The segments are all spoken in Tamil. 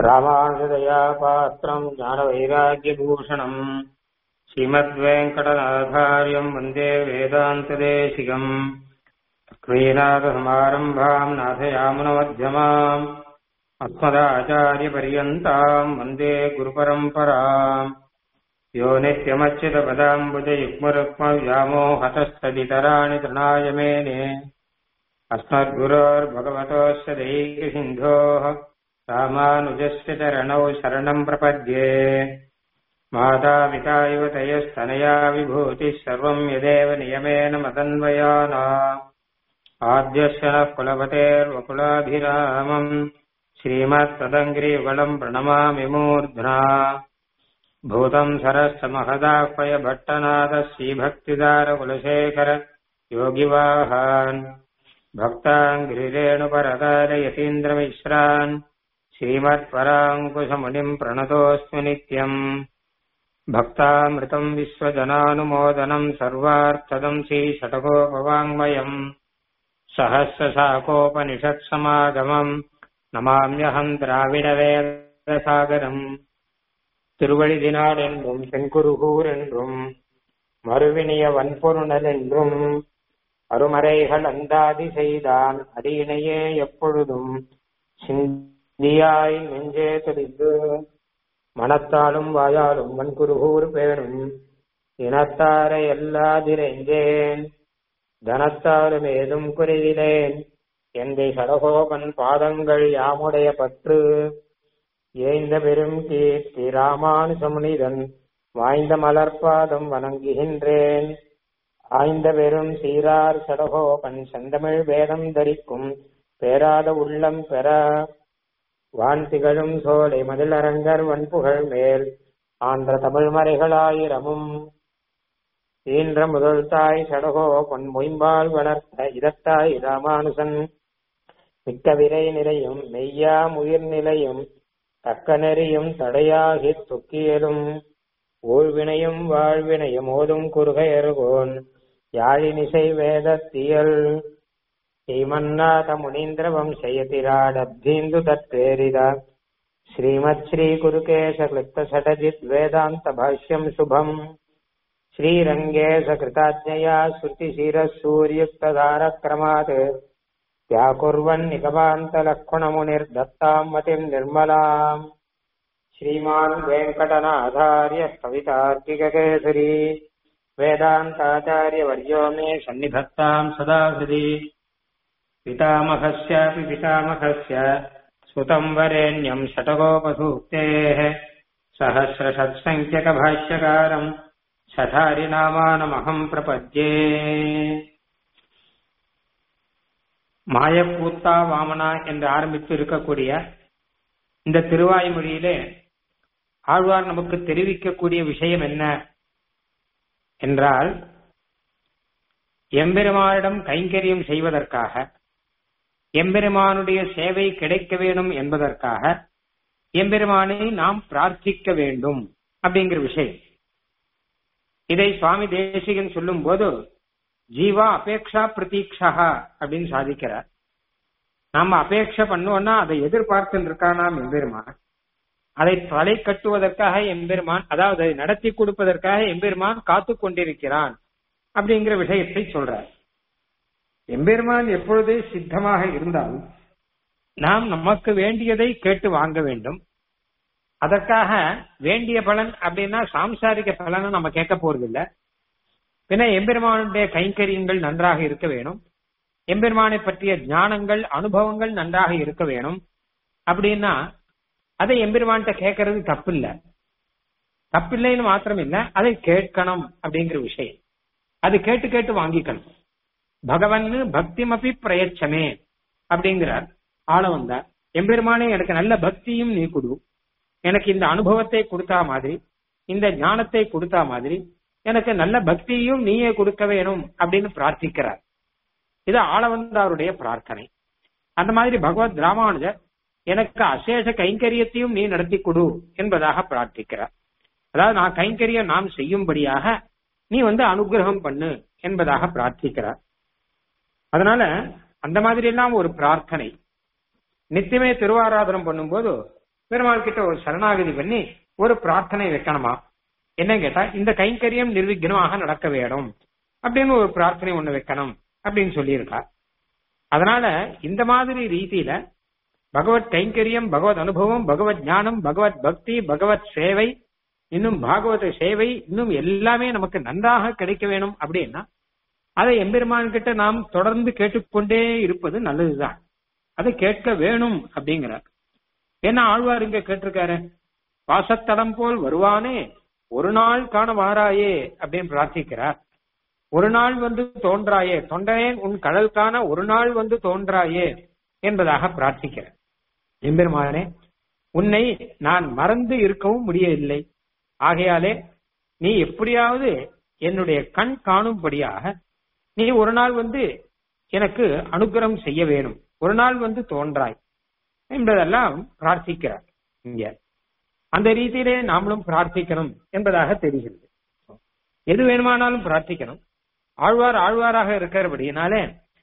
ராமானுஜதயா பாத்திரம் ஞானவைராக்கியபூஷணம் ஸ்ரீமத்வேங்கடநாதாரியம் வந்தே வேதாந்ததேசிகம் லக்ஷ்மீநாதசமாரம்பாம் நாதயாமுனமध्यமாம் अस्मदाचार्यपर्यन्ताम् वन्दे गुरुपरम्पराम् यो नित्यमच्युतपदाम्बुजयुग्मरुक्मव्यामोहतस्तदितराणि तृणाय मेने अस्मद्गुरोर्भगवतोऽस्य दैकसिन्धोः रामानुजस्य चरणौ शरणम् प्रपद्ये मातापिता इव तयस्तनया विभूतिः सर्वम् यदेव नियमेन मदन्वयाना आद्यस्य नः कुलपतेर्वकुलाभिरामम् श्रीमत्तदङ्ग्रियुगलम् प्रणमामि मूर्ध्ना भूतम् सरस्य महदाह्वय भट्टनाथः श्रीभक्तिदारकुलशेखर योगिवाहान् भक्ताङ्घ्रिरेणुपरदार यतीन्द्रमिश्रान् श्रीमत्पराङ्कुशमुनिम् प्रणतोऽस्मि नित्यम् भक्तामृतम् विश्वजनानुमोदनम् सर्वार्थदम् श्रीषटकोपवाङ्मयम् सहस्रशाकोपनिषत्समागमम् நமாமியகம் திராவிடவேதசாகரம் திருவழிதினாள் என்றும் செங்குருகூர் என்றும் மறுவினிய வன்பொருணல் என்றும் அருமறைகள் அந்தாதி செய்தான் அடியினையே எப்பொழுதும் சிந்தியாய் நெஞ்சே தெளிந்து மனத்தாலும் வாயாலும் வன்குருகூர் பேரும் இனத்தாரை எல்லாதிரைந்தேன் தனத்தாலும் ஏதும் குறைவிலேன் எந்தை சடகோபன் பாதங்கள் யாமுடைய பற்று ஏய்ந்த பெரும் கீர்த்தி ராமானுசமுனிதன் வாய்ந்த மலர்பாதம் வணங்குகின்றேன் ஆய்ந்த பெரும் சீரார் சடகோபன் செந்தமிழ் வேதம் தரிக்கும் பேராத உள்ளம் பெற வான் திகழும் சோலை மதிலரங்கர் வன்புகழ் மேல் ஆன்ற தமிழ் மறைகளாயிரமும் ஈன்ற முதல் தாய் சடகோ பொன் மொயம்பால் வளர்த்த இதத்தாய் ராமானுசன் மிக்க விரை நிலையும் மெய்யாம் உயிர் நிலையும் தக்க நெறியும் தடையாகி துக்கியலும் ஊழ்வினையும் வாழ்வினையும் ஓதும் குறுகையர்கோன் யாழினிசை வேதத்தியல் ஸ்ரீமன்னாத முனீந்திர வம்சயதிராடப்தீந்து தத்வேரித ஸ்ரீமத் ஸ்ரீ குருகேಶ கிளிப்த சடஜித் வேதாந்த பாஷ்யம் சுபம் श्रीरङ्गे सकृताज्ञया श्रुतिशिरः सूर्युक्तधारक्रमात् व्याकुर्वन्निगमान्तलक्ष्मणमुनिर्दत्ताम् मतिम् निर्मलाम् श्रीमान् वेङ्कटनाथार्यः कवितार्किककेसरी वेदान्ताचार्यवर्यो मे सन्निधत्ताम् सदा हृदि पितामहस्यापि पितामहस्य सुतम् वरेण्यम् षटकोपसूक्तेः सहस्रषत्सङ्ख्यकभाष्यकारम् சதாரிநாமானமகம் பிரபத்யே மாயக்கூத்தா வாமனா என்று ஆரம்பித்து இருக்கக்கூடிய இந்த திருவாய்மொழியிலே ஆழ்வார் நமக்கு தெரிவிக்கக்கூடிய விஷயம் என்ன என்றால் எம்பெருமானிடம் கைங்கரியம் செய்வதற்காக எம்பெருமானுடைய சேவை கிடைக்க வேணும் என்பதற்காக எம்பெருமானை நாம் பிரார்த்திக்க வேண்டும் அப்படிங்கிற விஷயம் இதை சுவாமி தேசிகன் சொல்லும் போது ஜீவா அபேக்ஷா பிரதீக்ஷா அப்படின்னு சாதிக்கிறார் நாம அபேட்சை பண்ணோம்னா அதை எதிர்பார்த்து இருக்கானாம் எம்பெருமான் அதை தலை கட்டுவதற்காக எம்பெருமான் அதாவது அதை நடத்தி கொடுப்பதற்காக எம்பெருமான் காத்து கொண்டிருக்கிறான் அப்படிங்கிற விஷயத்தை சொல்றார் எம்பெருமான் எப்பொழுதே சித்தமாக இருந்தாலும் நாம் நமக்கு வேண்டியதை கேட்டு வாங்க வேண்டும் அதற்காக வேண்டிய பலன் அப்படின்னா சாம்சாரிக பலனை நம்ம கேட்க போறது இல்ல பின்ன எம்பெருமானுடைய கைங்கரியங்கள் நன்றாக இருக்க வேணும் எம்பெருமானை பற்றிய ஞானங்கள் அனுபவங்கள் நன்றாக இருக்க வேணும் அப்படின்னா அதை எம்பெருமான்கிட்ட கேட்கறது தப்பில்ல தப்பில்லைன்னு மாத்திரம் இல்ல அதை கேட்கணும் அப்படிங்கிற விஷயம் அது கேட்டு கேட்டு வாங்கிக்கணும் பகவன் பக்திமபி பிரயச்சமே அப்படிங்கிறார் ஆள வந்தார் எம்பெருமானே எனக்கு நல்ல பக்தியும் நீ கொடு எனக்கு இந்த அனுபவத்தை கொடுத்தா மாதிரி இந்த ஞானத்தை கொடுத்தா மாதிரி எனக்கு நல்ல பக்தியும் நீயே கொடுக்க வேணும் அப்படின்னு பிரார்த்திக்கிறார் இது ஆளவந்தாருடைய பிரார்த்தனை அந்த மாதிரி பகவத் ராமானுஜர் எனக்கு அசேஷ கைங்கரியத்தையும் நீ நடத்தி கொடு என்பதாக பிரார்த்திக்கிறார் அதாவது நான் கைங்கரியம் நாம் செய்யும்படியாக நீ வந்து அனுகிரகம் பண்ணு என்பதாக பிரார்த்திக்கிறார் அதனால அந்த மாதிரி எல்லாம் ஒரு பிரார்த்தனை நித்தியமே திருவாராதனம் பண்ணும்போது பெருமாள் கிட்ட ஒரு சரணாகதி பண்ணி ஒரு பிரார்த்தனை வைக்கணுமா என்ன கேட்டா இந்த கைங்கரியம் நிர்விக்னமாக நடக்க வேணும் அப்படின்னு ஒரு பிரார்த்தனை ஒண்ணு வைக்கணும் அப்படின்னு சொல்லியிருக்கா அதனால இந்த மாதிரி ரீதியில பகவத் கைங்கரியம் பகவத் அனுபவம் பகவத் ஞானம் பகவத் பக்தி பகவத் சேவை இன்னும் பாகவத சேவை இன்னும் எல்லாமே நமக்கு நன்றாக கிடைக்க வேணும் அப்படின்னா அதை எம்பெருமான் கிட்ட நாம் தொடர்ந்து கேட்டுக்கொண்டே இருப்பது நல்லதுதான் அதை கேட்க வேணும் அப்படிங்கிறார் ஏன்னா ஆழ்வார் இங்க கேட்டிருக்காரு வாசத்தடம் போல் வருவானே ஒரு நாள் காண வாராயே அப்படின்னு பிரார்த்திக்கிறார் ஒரு நாள் வந்து தோன்றாயே தொண்டனேன் உன் கடல் காண ஒரு நாள் வந்து தோன்றாயே என்பதாக பிரார்த்திக்கிறேன் எம்பெருமானே உன்னை நான் மறந்து இருக்கவும் முடியவில்லை ஆகையாலே நீ எப்படியாவது என்னுடைய கண் காணும்படியாக நீ ஒரு நாள் வந்து எனக்கு அனுகிரகம் செய்ய வேணும் ஒரு நாள் வந்து தோன்றாய் என்பதெல்லாம் பிரார்த்திக்கிறார் இங்க அந்த ரீதியிலே நாமளும் பிரார்த்திக்கணும் என்பதாக தெரிகிறது எது வேணுமானாலும் பிரார்த்திக்கணும் ஆழ்வார் ஆழ்வாராக இருக்கிறபடினாலே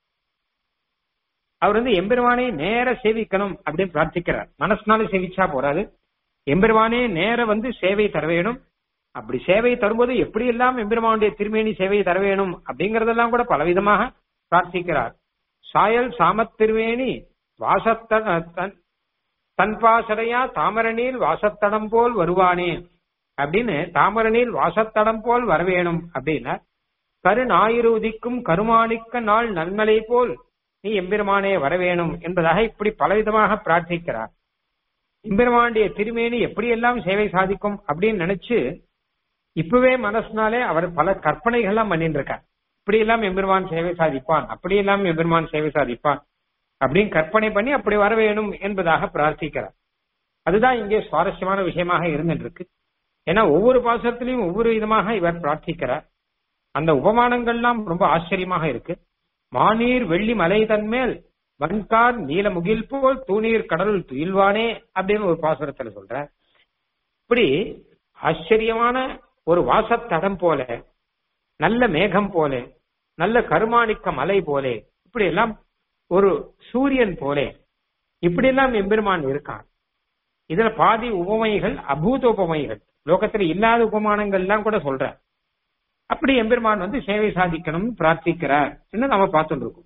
அவர் வந்து எம்பெருமானே நேர சேவிக்கணும் அப்படின்னு பிரார்த்திக்கிறார் மனசுனால சேவிச்சா போறாது எம்பெருமானே நேர வந்து சேவை தர வேணும் அப்படி சேவை தரும்போது எப்படி எல்லாம் எம்பெருமானுடைய திருமேனி சேவை தர வேணும் அப்படிங்கறதெல்லாம் கூட பலவிதமாக பிரார்த்திக்கிறார் சாயல் சாமத் திருமேனி வாசத்த தன்பாசடையா தாமரணியில் வாசத்தடம் போல் வருவானே அப்படின்னு தாமரணியில் வாசத்தடம் போல் வரவேணும் அப்படின்னா கரு ஞாயிறு உதிக்கும் கருமாணிக்க நாள் நன்மலை போல் நீ எம்பெருமானே வரவேணும் என்பதாக இப்படி பலவிதமாக பிரார்த்திக்கிறார் எம்பெருமானுடைய திருமேனி எப்படியெல்லாம் சேவை சாதிக்கும் அப்படின்னு நினைச்சு இப்பவே மனசுனாலே அவர் பல கற்பனைகள்லாம் பண்ணிட்டு இருக்கார் இப்படி எல்லாம் எம்பெருமான் சேவை சாதிப்பான் அப்படி எல்லாம் எம்பெருமான் சேவை சாதிப்பான் அப்படின்னு கற்பனை பண்ணி அப்படி வர வேணும் என்பதாக பிரார்த்திக்கிறார் அதுதான் இங்கே சுவாரஸ்யமான விஷயமாக இருந்துட்டு இருக்கு ஏன்னா ஒவ்வொரு பாசத்திலையும் ஒவ்வொரு விதமாக இவர் பிரார்த்திக்கிறார் அந்த உபமானங்கள்லாம் ரொம்ப ஆச்சரியமாக இருக்கு மானீர் வெள்ளி மலை தன்மேல் வன்கார் நீல முகில் போல் தூணீர் கடலுள் துயில்வானே அப்படின்னு ஒரு பாசுரத்துல சொல்ற இப்படி ஆச்சரியமான ஒரு வாசத்தடம் போல நல்ல மேகம் போல நல்ல கருமாணிக்க மலை போலே இப்படி எல்லாம் ஒரு சூரியன் போலே இப்படி எல்லாம் எம்பெருமான் இருக்கான் இதுல பாதி உபமைகள் அபூத உபமைகள் லோகத்துல இல்லாத உபமானங்கள் எல்லாம் கூட சொல்ற அப்படி எம்பெருமான் வந்து சேவை சாதிக்கணும் பிரார்த்திக்கிறார் என்று நாம பார்த்துட்டு இருக்கோம்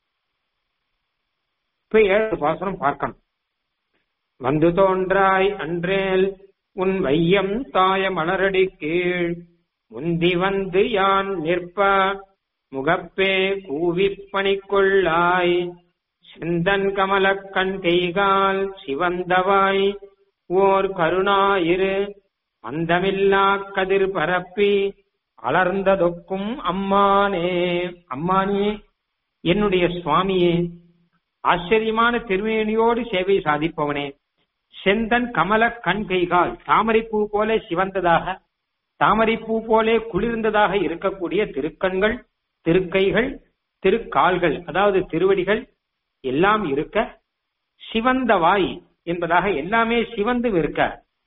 இப்ப ஏழு பாசனம் பார்க்கணும் வந்து தோன்றாய் அன்றேல் உன் வையம் தாய மலரடி கீழ் முந்தி வந்து யான் நிற்ப முகப்பே கூவிப் பணிக்கொள்ளாய் செந்தன் கமலக் கண் கைகால் சிவந்தவாய் ஓர் கருணாயிரு அந்தமில்லா கதிர் பரப்பி அலர்ந்ததொக்கும் அம்மானே அம்மானே என்னுடைய சுவாமியே ஆச்சரியமான திருமேனியோடு சேவை சாதிப்பவனே செந்தன் கமல கண் கைகால் தாமரைப்பூ போல சிவந்ததாக தாமரைப்பூ போலே குளிர்ந்ததாக இருக்கக்கூடிய திருக்கண்கள் திருக்கைகள் திருக்கால்கள் அதாவது திருவடிகள் எல்லாம் இருக்க சிவந்த வாய் என்பதாக எல்லாமே சிவந்து இருக்க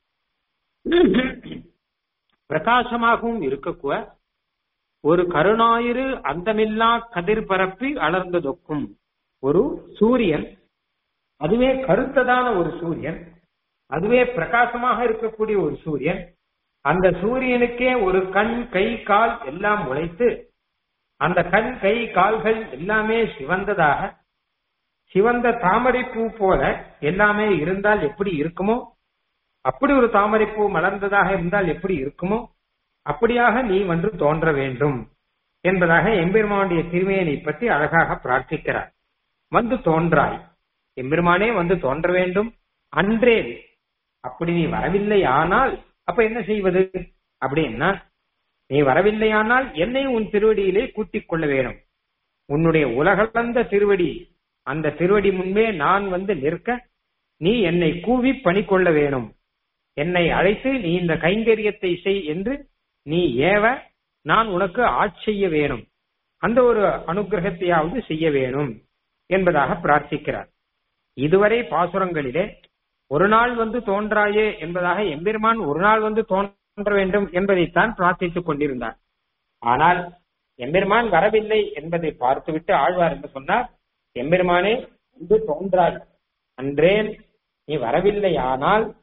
பிரகாசமாகவும் இருக்கக்கூட ஒரு கருணாயிரு அந்தமில்லா கதிர் பரப்பி அலர்ந்ததொக்கும் ஒரு சூரியன் அதுவே கருத்ததான ஒரு சூரியன் அதுவே பிரகாசமாக இருக்கக்கூடிய ஒரு சூரியன் அந்த சூரியனுக்கே ஒரு கண் கை கால் எல்லாம் உழைத்து அந்த கண் கை கால்கள் எல்லாமே சிவந்ததாக சிவந்த தாமரை பூ போல எல்லாமே இருந்தால் எப்படி இருக்குமோ அப்படி ஒரு தாமரைப்பூ மலர்ந்ததாக இருந்தால் எப்படி இருக்குமோ அப்படியாக நீ வந்து தோன்ற வேண்டும் என்பதாக எம்பெருமானுடைய திருமையனை பற்றி அழகாக பிரார்த்திக்கிறார் வந்து தோன்றாய் எம்பெருமானே வந்து தோன்ற வேண்டும் அன்றே அப்படி நீ வரவில்லை ஆனால் அப்ப என்ன செய்வது அப்படின்னா நீ வரவில்லையானால் என்னை உன் திருவடியிலே கூட்டிக் கொள்ள வேணும் உன்னுடைய உலகளந்த திருவடி அந்த திருவடி முன்பே நான் வந்து நிற்க நீ என்னை கூவி பணி கொள்ள வேணும் என்னை அழைத்து நீ இந்த கைங்கரியத்தை செய் என்று நீ ஏவ நான் உனக்கு ஆட்செய்ய வேணும் அந்த ஒரு அனுகிரகத்தையாவது செய்ய வேணும் என்பதாக பிரார்த்திக்கிறார் இதுவரை பாசுரங்களிலே ஒரு நாள் வந்து தோன்றாயே என்பதாக எம்பெருமான் ஒரு நாள் வந்து தோன்ற வேண்டும் என்பதைத்தான் பிரார்த்தித்துக் கொண்டிருந்தார் ஆனால் எம்பெருமான் வரவில்லை என்பதை பார்த்துவிட்டு ஆழ்வார் என்று சொன்னார் எம்பெருமானே வந்து தோன்றாய் அன்றேன் நீ வரவில்லை ஆனால்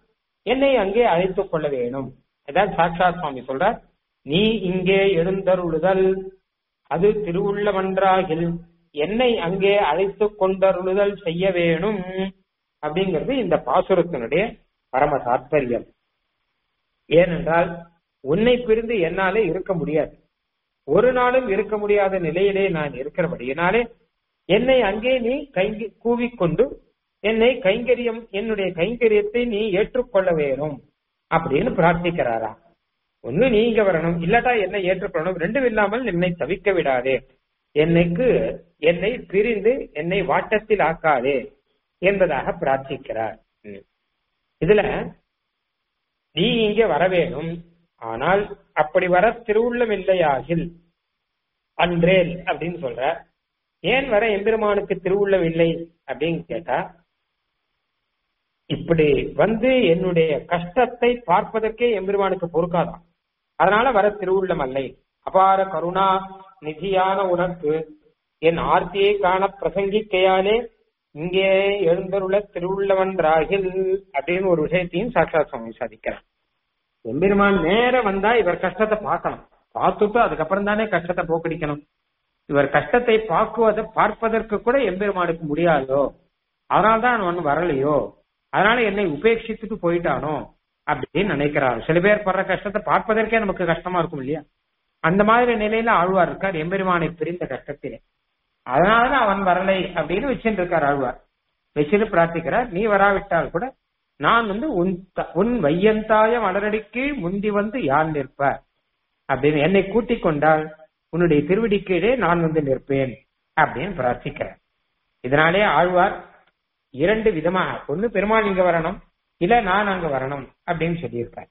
என்னை அங்கே அழைத்துக் கொள்ள வேணும் அதான் சாட்சாத் சுவாமி சொல்றார் நீ இங்கே எழுந்தருளுதல் அது திருவுள்ளமன்றாகில் என்னை அங்கே அழைத்துக் கொண்டருளுதல் செய்ய வேணும் அப்படிங்கிறது இந்த பாசுரத்தினுடைய பரம தாற்பயம் ஏனென்றால் உன்னை பிரிந்து என்னாலே இருக்க முடியாது ஒரு நாளும் இருக்க முடியாத நிலையிலே நான் இருக்கிறபடியினாலே என்னை அங்கே நீ கைங்கி கூவிக்கொண்டு என்னை கைங்கரியம் என்னுடைய கைங்கரியத்தை நீ ஏற்றுக்கொள்ள வேணும் அப்படின்னு பிரார்த்திக்கிறாரா ஒண்ணு நீங்க வரணும் இல்லாட்டா என்னை ஏற்றுக்கொள்ளணும் ரெண்டும் இல்லாமல் என்னை தவிக்க விடாதே என்னைக்கு என்னை பிரிந்து என்னை வாட்டத்தில் ஆக்காதே என்பதாக பிரார்த்திக்கிறார் ம். இதுல நீ இங்க வர வேணும் ஆனால் அப்படி வர திருவுள்ளம் இல்லையாகில் அன்றேல் அப்படின்னு சொல்ற ஏன் வர எம்பெருமானுக்கு திருவுள்ளம் இல்லை அப்படின்னு கேட்டா இப்படி வந்து என்னுடைய கஷ்டத்தை பார்ப்பதற்கே எம்பெருமானுக்கு பொறுக்காதான் அதனால வர திருவுள்ளம் அல்லை அபார கருணா நிதியான உனக்கு என் ஆர்த்தியை காண பிரசங்கிக்கையாலே இங்கே எழுந்தருள திருவுள்ளவன்றாகில் அப்படின்னு ஒரு விஷயத்தையும் சாட்சாத் சுவாமி சாதிக்கிறார் எம்பெருமான் நேர வந்தா இவர் கஷ்டத்தை பார்க்கணும் பார்த்துட்டு அதுக்கப்புறம் தானே கஷ்டத்தை போக்கடிக்கணும் இவர் கஷ்டத்தை பார்க்குவதை பார்ப்பதற்கு கூட எம்பெருமானுக்கு முடியாதோ அதனால்தான் அவன் வரலையோ அதனால என்னை உபேட்சித்துட்டு போயிட்டானோ அப்படின்னு நினைக்கிறார் சில பேர் படுற கஷ்டத்தை பார்ப்பதற்கே நமக்கு கஷ்டமா இருக்கும் இல்லையா அந்த மாதிரி நிலையில ஆழ்வார் இருக்கார் எம்பெருமானை பிரிந்த கஷ்டத்திலே அதனாலதான் அவன் வரலை அப்படின்னு வச்சுட்டு இருக்கார் ஆழ்வார் வச்சுட்டு பிரார்த்திக்கிறார் நீ வராவிட்டால் கூட நான் வந்து உன் த- உன் வையந்தாய மலரடிக்கு முந்தி வந்து யார் நிற்ப அப்படின்னு என்னை கூட்டிக் கொண்டால் உன்னுடைய திருவடி கீழே நான் வந்து நிற்பேன் அப்படின்னு பிரார்த்திக்கிறேன் இதனாலே ஆழ்வார் இரண்டு விதமாக ஒண்ணு பெருமாள் இங்க வரணும் இல்ல நான் அங்க வரணும் அப்படின்னு சொல்லியிருக்கார்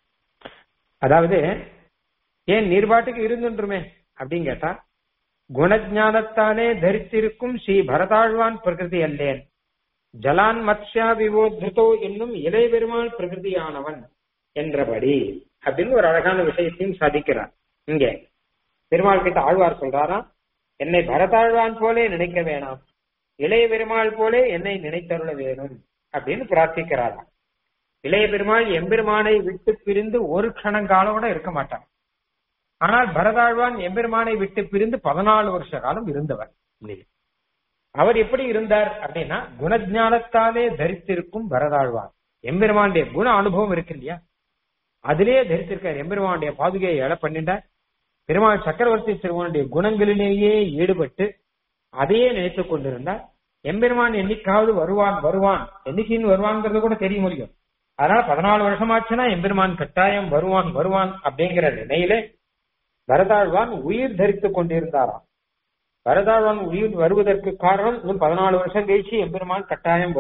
அதாவது ஏன் நீர்பாட்டுக்கு இருந்துருமே அப்படின்னு கேட்டா குணஜானத்தாலே தரித்திருக்கும் ஸ்ரீ பரதாழ்வான் பிரகிருதி அல்லேன் ஜலான் மத்ஸ்யா விவோத்ருதோ என்னும் இலை பெருமாள் பிரகிருதியானவன் என்றபடி அப்படின்னு ஒரு அழகான விஷயத்தையும் சாதிக்கிறார் இங்கே பெருமாள் கிட்ட ஆழ்வார் சொல்றாராம் என்னை பரதாழ்வான் போலே நினைக்க வேணாம் இளைய பெருமாள் போலே என்னை நினைத்தருள வேணும் அப்படின்னு பிரார்த்திக்கிறாராம் இளைய பெருமாள் எம்பெருமானை விட்டு பிரிந்து ஒரு க்ஷணங்காலம் கூட இருக்க மாட்டான் ஆனால் பரதாழ்வான் எம்பெருமானை விட்டு பிரிந்து பதினாலு வருஷ காலம் இருந்தவர் இல்லையா? அவர் எப்படி இருந்தார் அப்படின்னா குணஜானத்தாலே தரித்திருக்கும் பரதாழ்வான் எம்பெருமானுடைய குண அனுபவம் இருக்கு இல்லையா அதிலேயே தரித்திருக்கார் எம்பெருமானுடைய பாதுகையை எழ பண்ணிட்டார் பெருமாள் சக்கரவர்த்தி திருமனுடைய குணங்களிலேயே ஈடுபட்டு அதையே நினைத்துக் கொண்டிருந்தார் எம்பெருமான் என்னைக்காவது வருவான் வருவான் என்னைக்குன்னு வருவான்ங்கிறது கூட தெரிய முடியும் அதனால பதினாலு வருஷமாச்சுன்னா எம்பெருமான் கட்டாயம் வருவான் வருவான் அப்படிங்கிற நிலையிலே பரதாழ்வான் உயிர் தரித்துக் கொண்டிருந்தாராம் பரதாழ்வான் உயிர் வருவதற்கு காரணம் இன்னும் பதினாலு வருஷம் கழிச்சு எம்பெருமான் கட்டாயம்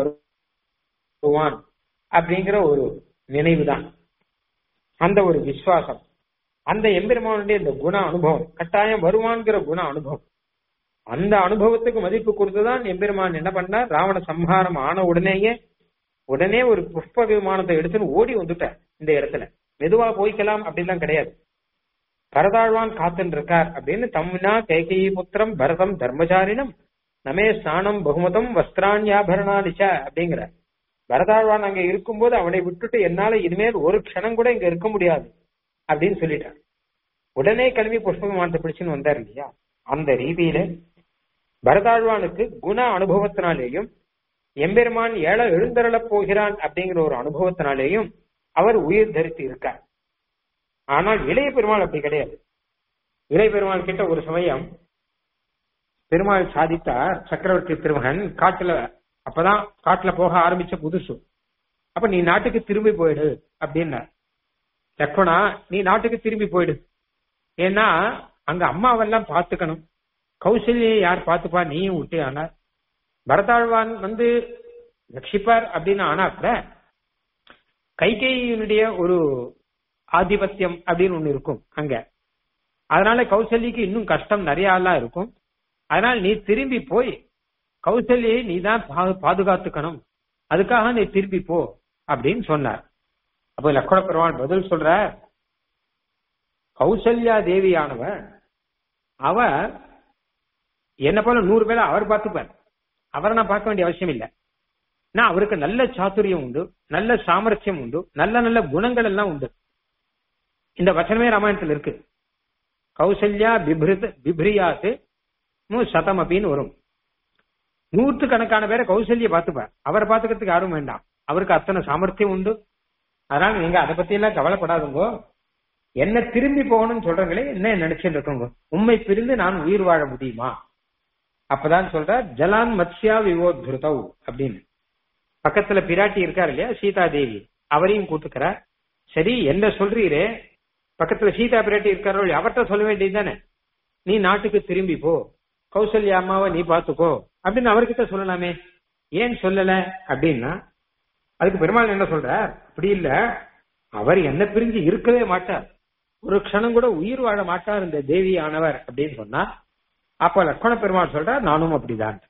வருவான் அப்படிங்கிற ஒரு நினைவுதான் அந்த ஒரு விசுவாசம் அந்த எம்பெருமானுடைய இந்த குண அனுபவம் கட்டாயம் வருவான்கிற குண அனுபவம் அந்த அனுபவத்துக்கு மதிப்பு கொடுத்துதான் எம்பெருமான் என்ன பண்ணார் ராவண சம்ஹாரம் ஆன உடனேயே உடனே ஒரு புஷ்ப விமானத்தை எடுத்துன்னு ஓடி வந்துட்டார் இந்த இடத்துல மெதுவா போய்க்கலாம் அப்படிலாம் கிடையாது பரதாழ்வான் காத்துன்னு இருக்கார் அப்படின்னு தம்னா கைகேயி புத்திரம் பரதம் தர்மசாரினம் நமே ஸ்நானம் பகுமதம் வஸ்திராண்யாபரணாலிச்ச அப்படிங்கிற பரதாழ்வான் அங்க இருக்கும்போது அவனை விட்டுட்டு என்னால இனிமேல் ஒரு க்ஷணம் கூட இங்க இருக்க முடியாது அப்படின்னு சொல்லிட்டான் உடனே கிளம்பி புஷ்ப விமானத்தை பிடிச்சுன்னு வந்தார் இல்லையா அந்த ரீதியில பரதாழ்வானுக்கு குண அனுபவத்தினாலேயும் எம்பெருமான் ஏழ எழுந்தருளப் போகிறான் அப்படிங்கிற ஒரு அனுபவத்தினாலேயும் அவர் உயிர் தரித்து இருக்கார் ஆனால் இளைய பெருமாள் அப்படி கிடையாது இளைய பெருமாள் கிட்ட ஒரு சமயம் பெருமாள் சாதித்தார் சக்கரவர்த்தி திருமகன் காட்டுல அப்பதான் காட்டுல போக ஆரம்பிச்ச புதுசு அப்ப நீ நாட்டுக்கு திரும்பி போயிடு அப்படின்னார் லக்ஷ்மணா நீ நாட்டுக்கு திரும்பி போயிடு ஏன்னா அங்க அம்மாவெல்லாம் பாத்துக்கணும் கௌசல்யை யார் பாத்துப்பா நீயும் விட்டு ஆனார் பரதாழ்வான் வந்து ரட்சிப்பார் அப்படின்னு ஆனா கூட கைகேயினுடைய ஒரு ஆதிபத்தியம் அப்படின்னு ஒண்ணு இருக்கும் அங்க அதனால கௌசல்யக்கு இன்னும் கஷ்டம் நிறைய எல்லாம் இருக்கும் அதனால நீ திரும்பி போய் கௌசல்யை நீ தான் பாதுகாத்துக்கணும் அதுக்காக நீ திரும்பி போ அப்படின்னு சொன்னார் அப்போ லக்ஷ்மண பெருமாள் பதில் சொல்ற கௌசல்யா தேவியானவ அவ என்ன போல நூறு பேரை அவர் பார்த்துப்பார் அவரை நான் பார்க்க வேண்டிய அவசியம் இல்லை நான் அவருக்கு நல்ல சாத்துரியம் உண்டு நல்ல சாமர்த்தியம் உண்டு நல்ல நல்ல குணங்கள் எல்லாம் உண்டு இந்த வசனமே ராமாயணத்துல இருக்கு கௌசல்யா பிப்ரித் பிப்ரியாத்து மு சதம் அப்படின்னு வரும் நூற்று கணக்கான பேரை கௌசல்ய பார்த்துப்பார் அவரை பார்த்துக்கிறதுக்கு யாரும் வேண்டாம் அவருக்கு அத்தனை சாமர்த்தியம் உண்டு அதனால நீங்க அதை பத்தி எல்லாம் கவலைப்படாதுங்கோ என்ன திரும்பி போகணும்னு சொல்றீங்களே என்ன நினைச்சுட்டு இருக்கோங்க உண்மை பிரிந்து நான் உயிர் வாழ முடியுமா அப்பதான் சொல்ற ஜலான் மத்ஸ்யா விவோத்ருதவ் அப்படின்னு பக்கத்துல பிராட்டி இருக்காரு இல்லையா சீதா தேவி அவரையும் கூட்டுக்கிறார் சரி என்ன சொல்றீரே பக்கத்துல சீதா பிராட்டி இருக்காரோ இல்லையா, அவர்ட்ட சொல்ல வேண்டியது தானே நீ நாட்டுக்கு திரும்பி போ கௌசல்யா அம்மாவை நீ பாத்துக்கோ அப்படின்னு அவர்கிட்ட சொல்லலாமே ஏன் சொல்லல அப்படின்னா அதுக்கு பெருமாள் என்ன சொல்றார் அப்படி இல்ல அவர் என்ன பிரிஞ்சு இருக்கவே மாட்டார் ஒரு க்ஷணம் கூட உயிர் வாழ மாட்டார் இந்த தேவி ஆனவர் அப்படின்னு சொன்னா அப்ப லக்ஷ்மண பெருமாள் சொல்றார் நானும் அப்படிதான்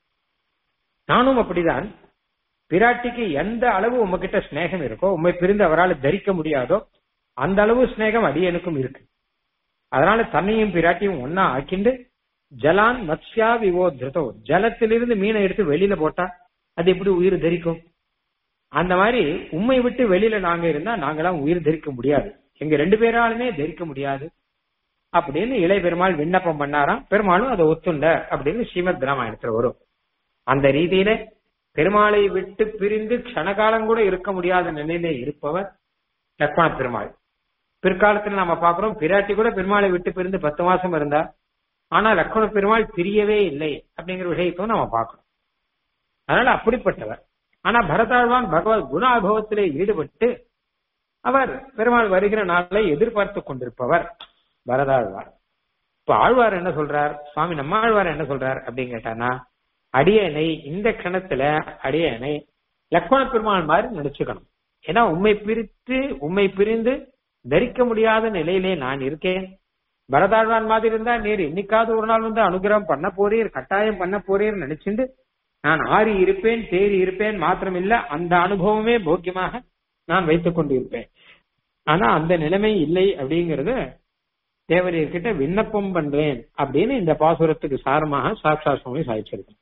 நானும் அப்படிதான் பிராட்டிக்கு எந்த அளவு உங்ககிட்ட ஸ்நேகம் இருக்கோ உண்மை பிரிந்து அவரால் தரிக்க முடியாதோ அந்த அளவு ஸ்நேகம் அடியனுக்கும் இருக்கு அதனால தன்னையும் பிராட்டியும் ஒன்னா ஆக்கிண்டு ஜலான் மத்ஸ்யா விவோ திருதோ ஜலத்திலிருந்து மீனை எடுத்து வெளியில போட்டா அது எப்படி உயிர் தரிக்கும் அந்த மாதிரி உண்மை விட்டு வெளியில நாங்க இருந்தா நாங்களாம் உயிர் தரிக்க முடியாது எங்க ரெண்டு பேராலுமே தரிக்க முடியாது அப்படின்னு இளைய பெருமாள் விண்ணப்பம் பண்ணாராம் பெருமாளும் அதை ஒத்துண்ட அப்படின்னு ஸ்ரீமத் ராமாயணத்துல வரும் அந்த ரீதியில பெருமாளை விட்டு பிரிந்து க்ஷணகாலம் கூட இருக்க முடியாத நிலையில இருப்பவர் லக்ஷ்மண பெருமாள் பிற்காலத்துல நாம பாக்குறோம் பிராட்டி கூட பெருமாளை விட்டு பிரிந்து பத்து மாசம் இருந்தா ஆனா லக்ஷ்மண பெருமாள் பிரியவே இல்லை அப்படிங்கிற விஷயத்தையும் நாம பார்க்கிறோம் அதனால அப்படிப்பட்டவர் ஆனா பரதாழ்வான் பகவத் குணானுபவத்திலே ஈடுபட்டு அவர் பெருமாள் வருகிற நாளை எதிர்பார்த்து கொண்டிருப்பவர் பரதாழ்வார் இப்ப ஆழ்வார் என்ன சொல்றார் சுவாமி நம்ம ஆழ்வார் என்ன சொல்றார் அப்படின்னு கேட்டானா அடியனை இந்த கணத்துல அடியனை லக்ஷ்மண பெருமாள் மாதிரி நினைச்சுக்கணும் ஏன்னா உண்மை பிரித்து உண்மை பிரிந்து தரிக்க முடியாத நிலையிலே நான் இருக்கேன் பரதாழ்வான் மாதிரி இருந்தா நீர் என்னைக்காவது ஒரு நாள் வந்து அனுகிரகம் பண்ண போறீர் கட்டாயம் பண்ண போறீர் நினைச்சுண்டு நான் ஆறி இருப்பேன் தேறி இருப்பேன் மாத்திரம் இல்ல அந்த அனுபவமே போக்கியமாக நான் வைத்துக் கொண்டு இருப்பேன் ஆனா அந்த நிலைமை இல்லை அப்படிங்கறது தேவரீர்கிட்ட விண்ணப்பம் பண்றேன் அப்படின்னு இந்த பாசுரத்துக்கு சாரமாக சாட்சா சுவாமி சாதிச்சிருக்கேன்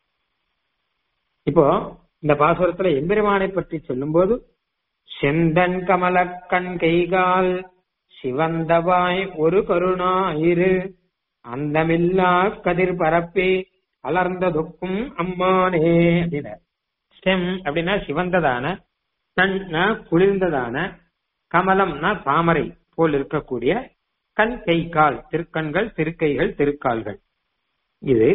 இப்போ இந்த பாசுரத்துல எம்பெருமானை பற்றி சொல்லும்போது செந்தன் கமலக்கண் கைகால் சிவந்தவாய் ஒரு கருணாயிரு அந்தமில்லா கதிர் பரப்பே அலர்ந்ததுக்கும் அம்மானே அப்படின்னார் ஸ்டெம் அப்படின்னா சிவந்ததான கண்னா குளிர்ந்ததான கமலம்னா தாமரை போல் இருக்கக்கூடிய கண் கை கால் திருக்கண்கள் திருக்கைகள் திருக்கால்கள் இது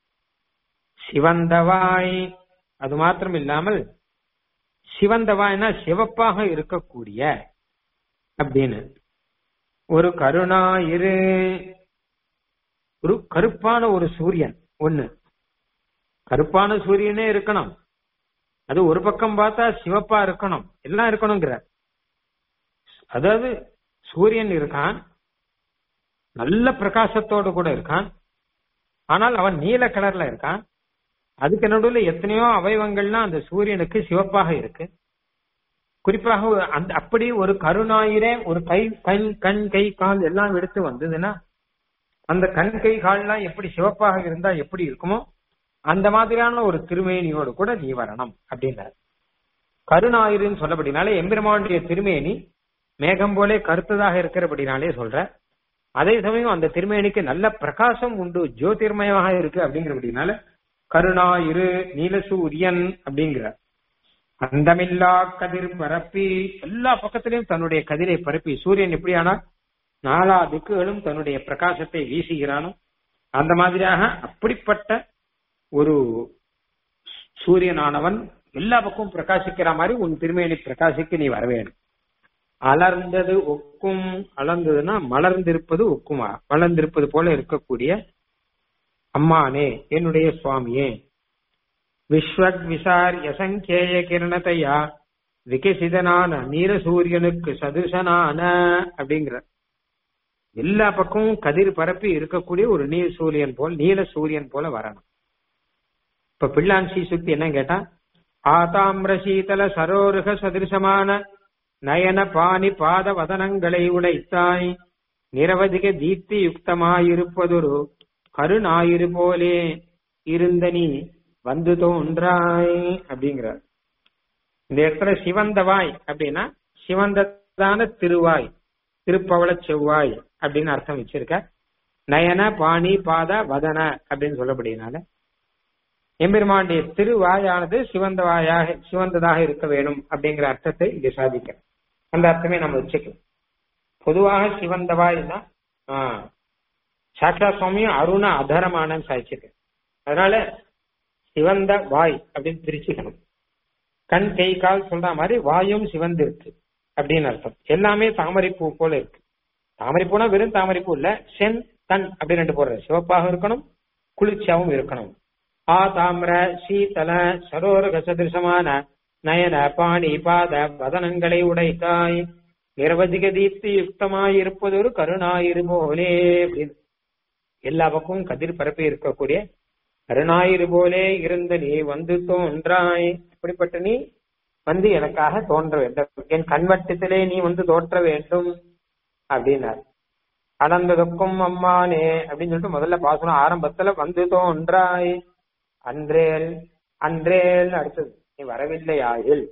சிவந்தவாய் அது மாத்திரம் இல்லாமல் சிவந்தவாய்னா சிவப்பாக இருக்கக்கூடிய அப்படின்னு ஒரு கருணாயிரு ஒரு கருப்பான ஒரு சூரியன் ஒண்ணு கருப்பான சூரியனே இருக்கணும் அது ஒரு பக்கம் பார்த்தா சிவப்பா இருக்கணும் எல்லாம் இருக்கணுங்கிற அதாவது சூரியன் இருக்கான் நல்ல பிரகாசத்தோடு கூட இருக்கான் ஆனால் அவன் நீல கலர்ல இருக்கான் அதுக்கு நடுவில் எத்தனையோ அவயவங்கள்லாம் அந்த சூரியனுக்கு சிவப்பாக இருக்கு குறிப்பாக ஒரு- அந்த அப்படி ஒரு கருணாயிரே ஒரு கை கண் கண் கை கால் எல்லாம் எடுத்து வந்ததுன்னா அந்த கண் கை கால்லாம் எப்படி சிவப்பாக இருந்தா எப்படி இருக்குமோ அந்த மாதிரியான ஒரு திருமேனியோடு கூட நீ வரணும் அப்படின்னார் கருணாயிரின்னு சொல்லப்படினாலே எம்பெருமானுடைய திருமேனி மேகம் போலே கருத்ததாக இருக்கிறபடினாலே சொல்ற அதே சமயம் அந்த திருமேனிக்கு நல்ல பிரகாசம் உண்டு ஜோதிர்மயமாக இருக்கு அப்படிங்கிறபடினால கருணாயிரு நீலசூரியன் அப்படிங்கிற அந்தமில்லா கதிர் பரப்பி எல்லா பக்கத்திலையும் தன்னுடைய கதிரை பரப்பி சூரியன் எப்படியானா நாலா திக்குகளும் தன்னுடைய பிரகாசத்தை வீசுகிறானோ அந்த மாதிரியாக அப்படிப்பட்ட ஒரு சூரியனானவன் எல்லா பக்கமும் பிரகாசிக்கிற மாதிரி உன் திருமேனி பிரகாசிக்க நீ வர வேண்டும் அலர்ந்தது ஒக்கும் அலர்ந்ததுன்னா மலர்ந்திருப்பது ஒக்குமா மலர்ந்திருப்பது போல இருக்கக்கூடிய அம்மானே என்னுடைய சுவாமியே விஸ்வத் விசார் யசங்கேய கிரணத்தையா விகசிதனான நீல சூரியனுக்கு சதுசனான அப்படிங்கிற எல்லா பக்கமும் கதிர் பரப்பி இருக்கக்கூடிய ஒரு நீர் சூரியன் போல் நீல சூரியன் போல வரணும் இப்ப பிள்ளான் சுத்தி என்ன கேட்டா ஆதாம்ர சீதல சரோருக சதிருஷமான நயன பாணி பாத வதனங்களை உடைத்தாய் நிரவதிக தீப்தி யுக்தமாயிருப்பதொரு கருணாயிரு போலே இருந்த நீ வந்து தோன்றாய் அப்படிங்கிறார் இந்த இடத்துல சிவந்தவாய் அப்படின்னா சிவந்ததான திருவாய் திருப்பவள செவ்வாய் அப்படின்னு அர்த்தம் வச்சிருக்க நயன பாணி பாத வதன அப்படின்னு சொல்லப்படுகிறனால எம்பெருமானுடைய திருவாயானது சிவந்த வாயாக சிவந்ததாக இருக்க வேணும் அப்படிங்கிற அர்த்தத்தை இங்க சாதிக்க அந்த அர்த்தமே நம்ம வச்சுக்கலாம் பொதுவாக சிவந்த வாய்னா சாட்சா சுவாமியும் அருண அதரமான சாதிச்சிருக்கு அதனால சிவந்த வாய் அப்படின்னு பிரிச்சுக்கணும் கண் கை கால் சொல்ற மாதிரி வாயும் சிவந்திருக்கு அப்படின்னு அர்த்தம் எல்லாமே தாமரைப்பூ போல இருக்கு தாமரைப்பூனா வெறும் தாமரைப்பூ இல்ல சென் தன் அப்படின்னு ரெண்டு போடுற சிவப்பாக இருக்கணும் குளிர்ச்சியாவும் இருக்கணும் ஆ தாமிர சீதல சரோரக சதிருஷமான நயன பாணி பாத வதனங்களை உடைத்தாய் நிரவதிக தீப்தி யுக்தமாய் இருப்பது ஒரு கருணாயிரு போலே அப்படின்னு எல்லா பக்கமும் கதிர் பரப்பி இருக்கக்கூடிய கருணாயிரு போலே இருந்த நீ வந்து தோன்றாய் அப்படிப்பட்ட நீ வந்து எனக்காக தோன்ற வேண்டும் என் கண்வட்டத்திலே நீ வந்து தோற்ற வேண்டும் அப்படின்னார் அனந்ததுக்கும் அம்மானே அப்படின்னு சொல்லிட்டு முதல்ல பாசனம் ஆரம்பத்துல வந்து தோன்றாய் அன்றேல் அன்றேல் அடுத்தது நீ வரவில்லையாயில்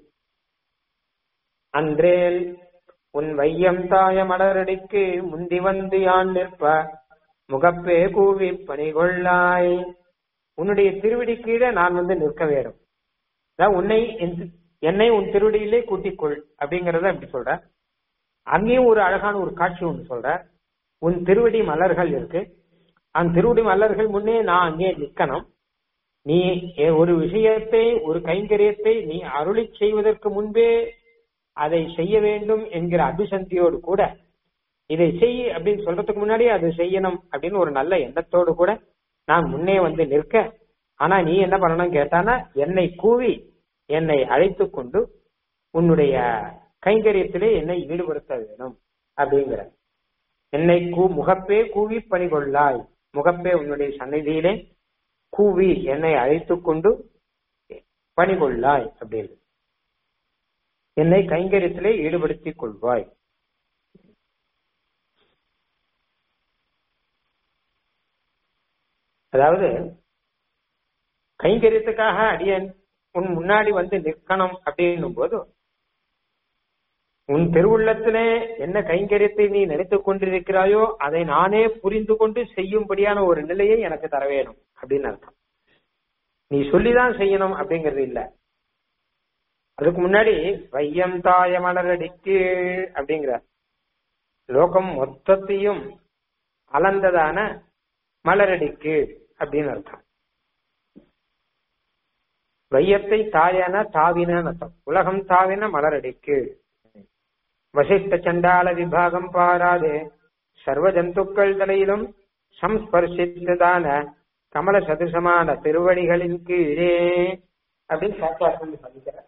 அன்றேல் உன் வையம் தாய மலரடிக்கு முந்தி வந்து யான் நிற்ப முகப்பே கூவி பணிகொள்ளாய் உன்னுடைய திருவடி கீழே நான் வந்து நிற்க வேண்டும் அதாவது உன்னை என்னை உன் திருவடியிலே கூட்டிக்கொள் அப்படிங்கறத அப்படி சொல்ற அங்கேயும் ஒரு அழகான ஒரு காட்சி ஒன்று சொல்ற உன் திருவடி மலர்கள் இருக்கு அந்த திருவடி மலர்கள் முன்னே நான் அங்கே நிக்கணும் நீ ஒரு விஷயத்தை ஒரு கைங்கரியத்தை நீ அருளி செய்வதற்கு முன்பே அதை செய்ய வேண்டும் என்கிற அபிசந்தியோடு கூட இதை செய் அப்படின்னு சொல்றதுக்கு முன்னாடி அது செய்யணும் அப்படின்னு ஒரு நல்ல எண்ணத்தோடு கூட நான் முன்னே வந்து நிற்க ஆனா நீ என்ன பண்ணணும் கேட்டானா என்னை கூவி என்னை அழைத்து கொண்டு உன்னுடைய கைங்கரியத்திலே என்னை ஈடுபடுத்த வேணும் அப்படிங்கிற என்னை கூ முகப்பே கூவி பணிகொள்ளாய் முகப்பே உன்னுடைய சந்நிதியிலே கூவி என்னை அழைத்து கொண்டு பணிகொள்ளாய் அப்படின்னு என்னை கைங்கரியத்திலே ஈடுபடுத்திக் கொள்வாய் அதாவது கைங்கரியத்துக்காக அடியன் உன் முன்னாடி வந்து நிற்கணும் அப்படின்னும் போது உன் திருவுள்ளத்திலே என்ன கைங்கரியத்தை நீ நினைத்துக் கொண்டிருக்கிறாயோ அதை நானே புரிந்து கொண்டு செய்யும்படியான ஒரு நிலையை எனக்கு தர வேணும் அப்படின்னு அர்த்தம் நீ சொல்லிதான் செய்யணும் அப்படிங்கிறது இல்ல அதுக்கு முன்னாடி வையம் தாய மலரடிக்கு அப்படிங்கிற லோகம் மொத்தத்தையும் அளந்ததான மலரடிக்கு அப்படின்னு அர்த்தம் வையத்தை தாயன தாவின அர்த்தம் உலகம் தாவின மலரடிக்கு வசிஷ்ட சண்டால விபாகம் பாராது சர்வ ஜந்துக்கள் தலையிலும் சம்ஸ்பர்சித்ததான கமல சதுசமான திருவடிகளின் கீழே அப்படின்னு சாட்சாத்தம் சொல்லிக்கிறார்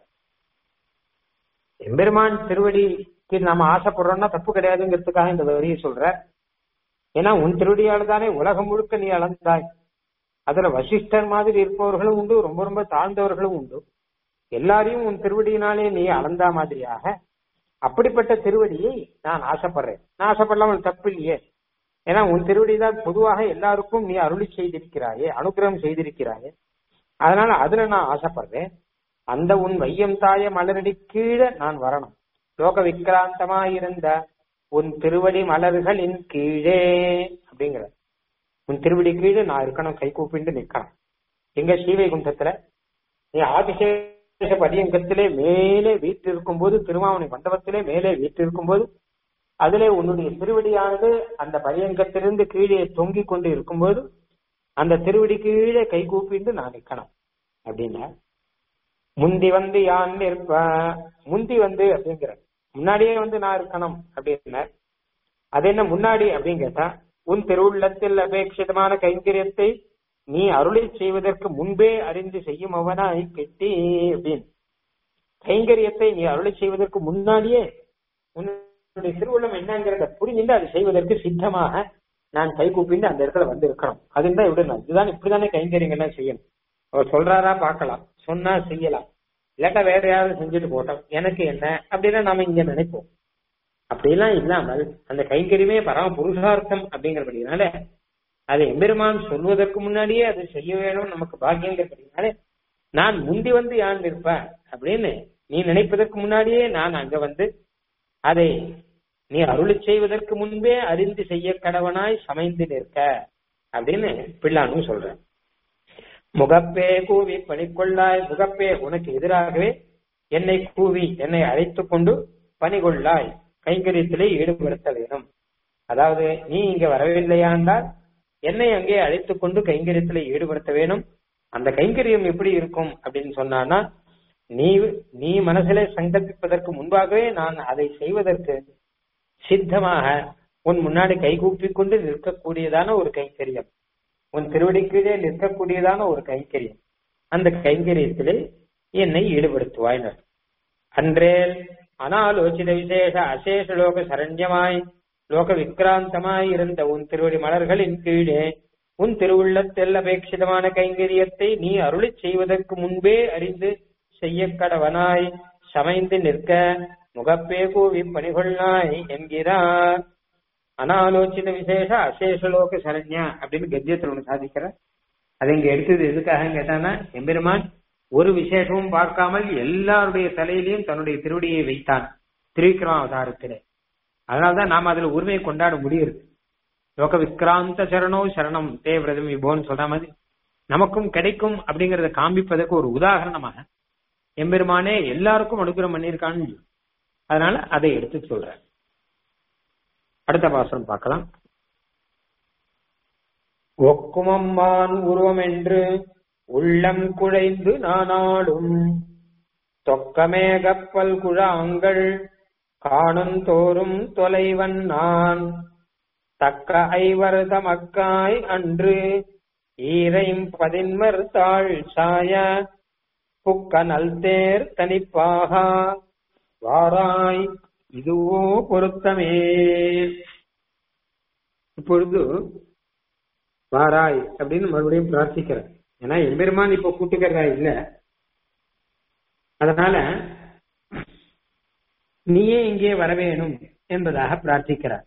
எம்பெருமான் திருவடிக்கு நாம ஆசைப்படுறோம்னா தப்பு கிடையாதுங்கிறதுக்காக இந்த வரியை சொல்ற ஏன்னா உன் திருவடியால் தானே உலகம் முழுக்க நீ அளந்தாய் அதுல வசிஷ்டர் மாதிரி இருப்பவர்களும் உண்டு ரொம்ப ரொம்ப தாழ்ந்தவர்களும் உண்டு எல்லாரையும் உன் திருவடியினாலே நீ அளந்தா மாதிரியாக அப்படிப்பட்ட திருவடியை நான் ஆசைப்படுறேன் நான் ஆசைப்படலாம் தப்பு இல்லையே ஏன்னா உன் திருவடி தான் பொதுவாக எல்லாருக்கும் நீ அருளி செய்திருக்கிறாயே அனுகிரகம் செய்திருக்கிறாயே அதனால அதுல நான் ஆசைப்படுறேன் அந்த உன் வையம் தாய மலரடி கீழே நான் வரணும் லோக விக்கிராந்தமாயிருந்த உன் திருவடி மலர்களின் கீழே அப்படிங்கிற உன் திருவடி கீழே நான் இருக்கணும் கை கூப்பிட்டு நிற்கணும் எங்க ஸ்ரீவைகுண்டத்துல நீ ஆதிசேஷ படியங்கத்திலே மேலே வீற்றிருக்கும் போது திருமாவணி மண்டபத்திலே மேலே வீற்றிருக்கும் போது அதிலே உன்னுடைய திருவடியானது அந்த பரியங்கத்திலிருந்து கீழே தொங்கிக் கொண்டு இருக்கும்போது அந்த திருவடி கீழே கை கூப்பிட்டு நான் நிக்கணும் அப்படின்னா முந்தி வந்து யான் இருப்ப முந்தி வந்து அப்படிங்கிற முன்னாடியே வந்து நான் இருக்கணும் அப்படின்னா அது என்ன முன்னாடி அப்படின்னு கேட்டா உன் திருவுள்ளத்தில் அபேட்சிதமான கைங்கரியத்தை நீ அருளை செய்வதற்கு முன்பே அறிந்து செய்யும் அவனாய் கெட்டி அப்படின்னு கைங்கரியத்தை நீ அருளை செய்வதற்கு முன்னாடியே உன்னுடைய திருவுள்ளம் என்னங்கிறத புரிஞ்சுட்டு அதை செய்வதற்கு சித்தமாக நான் கை கூப்பிட்டு அந்த இடத்துல வந்து இருக்கணும் அதுதான் இப்படி இதுதான் இப்படிதானே கைங்கரியங்கள்லாம் செய்யணும் அவர் சொல்றாரா பார்க்கலாம் சொன்னா செய்யலாம் இல்லாட்டா வேற யாரும் செஞ்சுட்டு போட்டோம் எனக்கு என்ன அப்படின்னா நாம இங்க நினைப்போம் அப்படியெல்லாம் இல்லாமல் அந்த கைங்கரியமே பரம புருஷார்த்தம் அப்படிங்கிறபடினால அதை எம்பெருமான் சொல்வதற்கு முன்னாடியே அது செய்ய வேணும் நமக்கு பாக்கியங்கிறபடினால நான் முந்தி வந்து யான் இருப்பேன் அப்படின்னு நீ நினைப்பதற்கு முன்னாடியே நான் அங்க வந்து அதை நீ அருளி செய்வதற்கு முன்பே அறிந்து செய்ய கடவனாய் சமைந்து நிற்க அப்படின்னு பிள்ளானும் சொல்றேன் முகப்பே கூவி பணிக்கொள்ளாய் முகப்பே உனக்கு எதிராகவே என்னை கூவி என்னை அழைத்துக் கொண்டு பணிகொள்ளாய் கைங்கரியத்திலே ஈடுபடுத்த வேணும் அதாவது நீ இங்க வரவில்லையா என்றால் என்னை அங்கே அழைத்துக் கொண்டு கைங்கரியத்திலே ஈடுபடுத்த வேணும் அந்த கைங்கரியம் எப்படி இருக்கும் அப்படின்னு சொன்னான்னா நீ நீ மனசிலே சங்கல்பிப்பதற்கு முன்பாகவே நான் அதை செய்வதற்கு சித்தமாக உன் முன்னாடி கைகூப்பி கொண்டு நிற்கக்கூடியதான ஒரு கைங்கரியம் உன் திருவடிக்கீழே நிற்கக்கூடியதான ஒரு கைங்கரியம் அந்த கைங்கரியத்திலே என்னை ஈடுபடுத்துவாயினர் அன்றேல் அனாலோசித விசேஷ அசேஷ லோக சரண்யமாய் லோக விக்ராந்தமாய் இருந்த உன் திருவடி மலர்களின் கீழே உன் திருவுள்ளத்தில் அபேட்சிதமான கைங்கரியத்தை நீ அருளி செய்வதற்கு முன்பே அறிந்து செய்ய கடவனாய் சமைந்து நிற்க முகப்பே கூவி பணிகொள்ளாய் என்கிறார் அனாலோசித விசேஷ அசேஷலோக சரண்யா அப்படின்னு கத்தியத்தில் ஒண்ணு சாதிக்கிற அது இங்க எடுத்தது எதுக்காக கேட்டானா எம்பெருமான் ஒரு விசேஷமும் பார்க்காமல் எல்லாருடைய தலையிலையும் தன்னுடைய திருவடியை வைத்தான் திருவிக்ரம அவதாரத்திலே அதனால்தான் நாம் அதுல உரிமையை கொண்டாட முடியுது லோக விக்ராந்த சரணோ சரணம் தேவிரதம் விபோன்னு சொல்ற மாதிரி நமக்கும் கிடைக்கும் அப்படிங்கறத காண்பிப்பதற்கு ஒரு உதாரணமாக எம்பெருமானே எல்லாருக்கும் அனுகிரம் பண்ணியிருக்கான்னு அதனால அதை எடுத்து சொல்றேன் அடுத்த பாசனம் பார்க்கலாம் ஒக்குமம்மான் உருவம் என்று உள்ளம் குழைந்து நானாடும் தொக்கமே கப்பல் குழாங்கள் காணும் தோறும் தொலைவன் நான் தக்க ஐவர் தமக்காய் அன்று ஈரையும் பதின்மர் தாழ் சாய புக்க நல்தேர் தனிப்பாக வாராய் இதுவோ பொருத்தமே இப்பொழுது வாராய் அப்படின்னு மறுபடியும் பிரார்த்திக்கிறேன் ஏன்னா எம்பெருமான் இப்ப கூட்டுக்கிறதா இல்ல அதனால நீயே இங்கே வர வேணும் என்பதாக பிரார்த்திக்கிறார்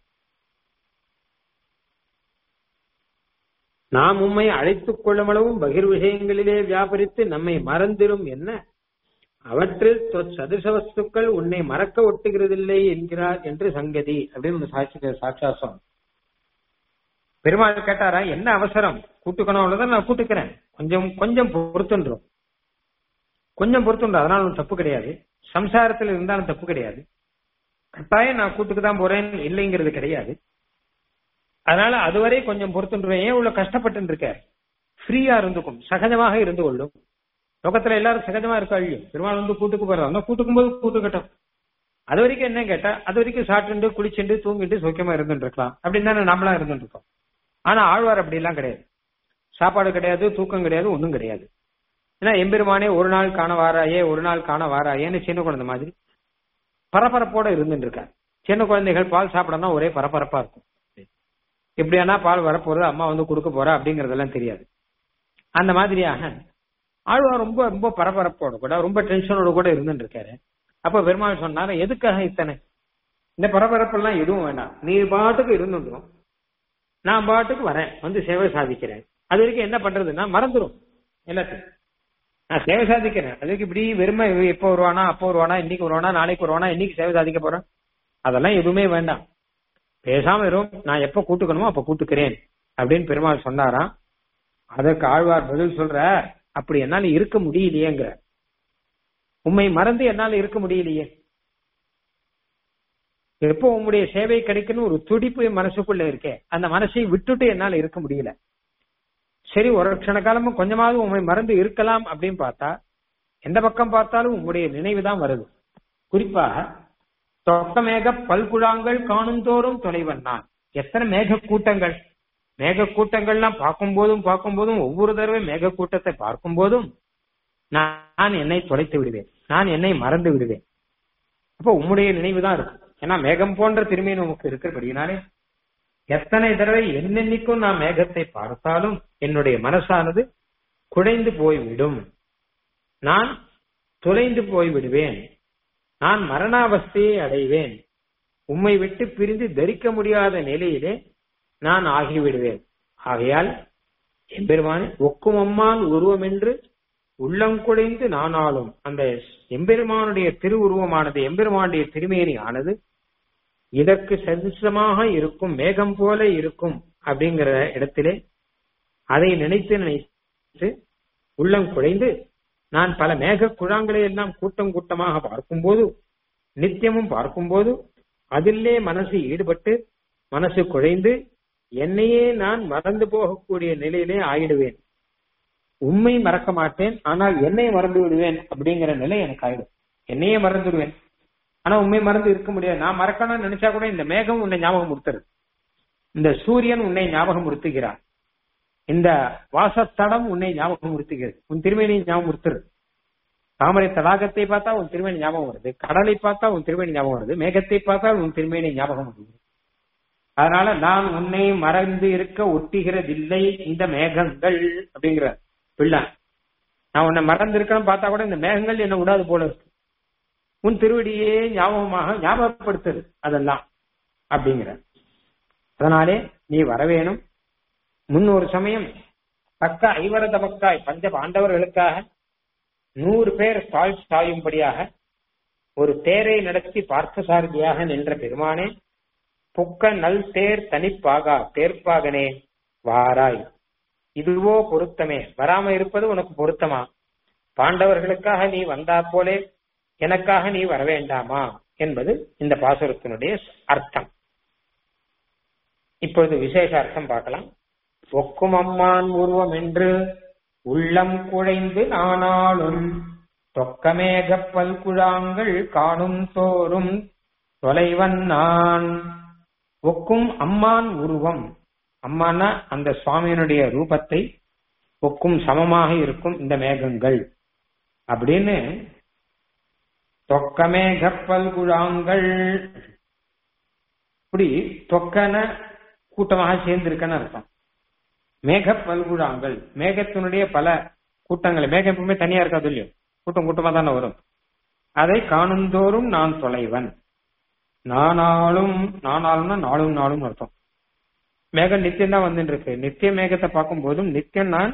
நாம் உம்மை அழைத்துக் கொள்ளும் அளவும் பகிர் விஷயங்களிலே வியாபரித்து நம்மை மறந்திரும் என்ன அவற்றில் சதுச வஸ்துக்கள் உன்னை மறக்க ஒட்டுகிறதில்லை என்கிறார் என்று சங்கதி அப்படின்னு சாட்சி சாட்சாசம் பெருமாள் கேட்டாரா என்ன அவசரம் கூட்டுக்கணும் அவ்வளவுதான் நான் கூட்டுக்கிறேன் கொஞ்சம் கொஞ்சம் பொறுத்துன்றோம் கொஞ்சம் பொறுத்துன்றோம் அதனால ஒன்றும் தப்பு கிடையாது சம்சாரத்தில் இருந்தாலும் தப்பு கிடையாது கட்டாயம் நான் கூட்டுக்கு தான் போறேன் இல்லைங்கிறது கிடையாது அதனால அதுவரை கொஞ்சம் பொறுத்துன்றோம் ஏன் இவ்வளவு கஷ்டப்பட்டு இருக்க ஃப்ரீயா இருந்துக்கும் சகஜமாக இருந்து கொள்ளும் லோகத்துல எல்லாரும் சகஜமா இருக்கா இல்லையோ பெருமாள் வந்து கூட்டுக்கு போறாங்க கூட்டுக்கும் போது கூட்டுக்கட்டும் அது வரைக்கும் என்ன கேட்டா அது வரைக்கும் சாப்பிட்டு குளிச்சுட்டு தூங்கிட்டு சௌக்கியமா இருந்துட்டு இருக்கலாம் அப்படின்னு தானே நம்மளா இருந்துட்டு இருக்கோம் ஆனா ஆழ்வார் அப்படி எல்லாம் கிடையாது சாப்பாடு கிடையாது தூக்கம் கிடையாது ஒண்ணும் கிடையாது ஏன்னா எம்பெருமானே ஒரு நாள் காண வாராயே ஒரு நாள் காண வாராயேன்னு சின்ன குழந்தை மாதிரி பரபரப்போட இருந்துட்டு இருக்காரு சின்ன குழந்தைகள் பால் சாப்பிடணும் ஒரே பரபரப்பா இருக்கும் எப்படியானா பால் வரப்போறது அம்மா வந்து கொடுக்க போறா அப்படிங்கறதெல்லாம் தெரியாது அந்த மாதிரியாக ஆழ்வார் ரொம்ப ரொம்ப பரபரப்போட கூட ரொம்ப டென்ஷனோட கூட இருந்துட்டு இருக்காரு அப்ப பெருமாள் சொன்னாரு எதுக்காக இத்தனை இந்த பரபரப்பெல்லாம் எதுவும் வேண்டாம் நீ பாட்டுக்கு இருந்துடும் நான் பாட்டுக்கு வரேன் வந்து சேவை சாதிக்கிறேன் அது வரைக்கும் என்ன பண்றதுன்னா மறந்துடும் எல்லாத்தையும் நான் சேவை சாதிக்கிறேன் அதுக்கு இப்படி வெறுமை எப்போ வருவானா அப்போ வருவானா இன்னைக்கு வருவானா நாளைக்கு வருவானா இன்னைக்கு சேவை சாதிக்க போறேன் அதெல்லாம் எதுவுமே வேண்டாம் பேசாம வரும் நான் எப்ப கூட்டுக்கணுமோ அப்ப கூட்டுக்கிறேன் அப்படின்னு பெருமாள் சொன்னாராம் அதற்கு ஆழ்வார் பதில் சொல்ற அப்படி என்னால இருக்க முடியலையேங்கிற உண்மை மறந்து என்னால இருக்க முடியலையே எப்போ உங்களுடைய சேவை கிடைக்குன்னு ஒரு துடிப்பு என் மனசுக்குள்ள இருக்கே அந்த மனசை விட்டுட்டு என்னால இருக்க முடியல சரி ஒரு க்ஷண காலமும் கொஞ்சமாவது உண்மை மறந்து இருக்கலாம் அப்படின்னு பார்த்தா எந்த பக்கம் பார்த்தாலும் உங்களுடைய நினைவு தான் வருது குறிப்பாக தொக்க மேக பல்குழாங்கள் காணும் தோறும் தொலைவன் நான் எத்தனை மேக கூட்டங்கள் மேக கூட்டங்கள்லாம் பார்க்கும் போதும் பார்க்கும் போதும் ஒவ்வொரு தடவை மேக கூட்டத்தை பார்க்கும் போதும் நான் என்னை தொலைத்து விடுவேன் நான் என்னை மறந்து விடுவேன் அப்போ உம்முடைய நினைவு தான் இருக்கும் ஏன்னா மேகம் போன்ற திரும்பி நமக்கு இருக்கிறபடினாலே எத்தனை தடவை என்னென்னைக்கும் நான் மேகத்தை பார்த்தாலும் என்னுடைய மனசானது குழைந்து போய்விடும் நான் தொலைந்து போய்விடுவேன் நான் மரணாவஸ்தையை அடைவேன் உம்மை விட்டு பிரிந்து தரிக்க முடியாத நிலையிலே நான் ஆகிவிடுவேன் ஆகையால் எம்பெருமான் ஒக்கும் அம்மான் உருவம் என்று உள்ளங்குழைந்து நானாலும் அந்த எம்பெருமானுடைய திருவுருவமானது எம்பெருமானுடைய திருமேனி ஆனது இதற்கு சதிசமாக இருக்கும் மேகம் போல இருக்கும் அப்படிங்கிற இடத்திலே அதை நினைத்து நினைத்து உள்ளம் குழைந்து நான் பல மேக குழாங்களை எல்லாம் கூட்டம் கூட்டமாக பார்க்கும்போது நித்தியமும் பார்க்கும்போது அதிலே மனசு ஈடுபட்டு மனசு குழைந்து என்னையே நான் மறந்து போகக்கூடிய நிலையிலே ஆயிடுவேன் உண்மை மறக்க மாட்டேன் ஆனால் என்னை மறந்து விடுவேன் அப்படிங்கிற நிலை எனக்கு ஆயிடும் என்னையே மறந்து விடுவேன் ஆனா உண்மை மறந்து இருக்க முடியாது நான் மறக்கணும்னு நினைச்சா கூட இந்த மேகம் உன்னை ஞாபகம் கொடுத்துரு இந்த சூரியன் உன்னை ஞாபகம் உறுத்துகிறார் இந்த வாசத்தடம் உன்னை ஞாபகம் உறுத்துகிறது உன் திருமேனியை ஞாபகம் உறுத்துரு தாமரை தடாகத்தை பார்த்தா உன் திருமேனி ஞாபகம் வருது கடலை பார்த்தா உன் திருமேனி ஞாபகம் வருது மேகத்தை பார்த்தா உன் திருமேனி ஞாபகம் வருது அதனால நான் உன்னை மறந்து இருக்க ஒட்டுகிறதில்லை இந்த மேகங்கள் அப்படிங்கிற பிள்ளை நான் உன்னை மறந்து இருக்கேன்னு பார்த்தா கூட இந்த மேகங்கள் என்ன விடாது போல இருக்கு உன் திருவடியே ஞாபகமாக ஞாபகப்படுத்துது அதெல்லாம் அப்படிங்கிற அதனாலே நீ வரவேணும் முன்னொரு சமயம் தக்க ஐவர தமக்காய் பஞ்ச பாண்டவர்களுக்காக நூறு பேர் தாழ் சாயும்படியாக ஒரு தேரை நடத்தி பார்த்தசாரதியாக நின்ற பெருமானே புக்க நல் தேர் தனிப்பாகா தேர்ப்பாகனே வாராய் இதுவோ பொருத்தமே வராம இருப்பது உனக்கு பொருத்தமா பாண்டவர்களுக்காக நீ வந்தா போலே எனக்காக நீ வர வேண்டாமா என்பது இந்த பாசுரத்தினுடைய அர்த்தம் இப்பொழுது விசேஷ அர்த்தம் பார்க்கலாம் ஒக்கும் அம்மான் உருவம் என்று உள்ளம் குழைந்து நானாலும் தொக்கமேக பல்குழாங்கள் காணும் தோறும் தொலைவன் நான் ஒக்கும் அம்மான் உருவம் அம்மானா அந்த சுவாமியினுடைய ரூபத்தை ஒக்கும் சமமாக இருக்கும் இந்த மேகங்கள் அப்படின்னு தொக்கமேக பல்குழாங்கள் இப்படி தொக்கன கூட்டமாக சேர்ந்திருக்கன்னு அர்த்தம் மேக பல்குழாங்கள் மேகத்தினுடைய பல கூட்டங்கள் மேகம் எப்பவுமே தனியா இருக்காது இல்லையோ கூட்டம் கூட்டமா தானே வரும் அதை காணுந்தோறும் நான் தொலைவன் நானாலும் நானாலும்னா நாளும் நாளும் அர்த்தம் மேகம் நித்தியம் தான் வந்துட்டு இருக்கு நித்திய மேகத்தை பார்க்கும் போதும் நித்தியம் நான்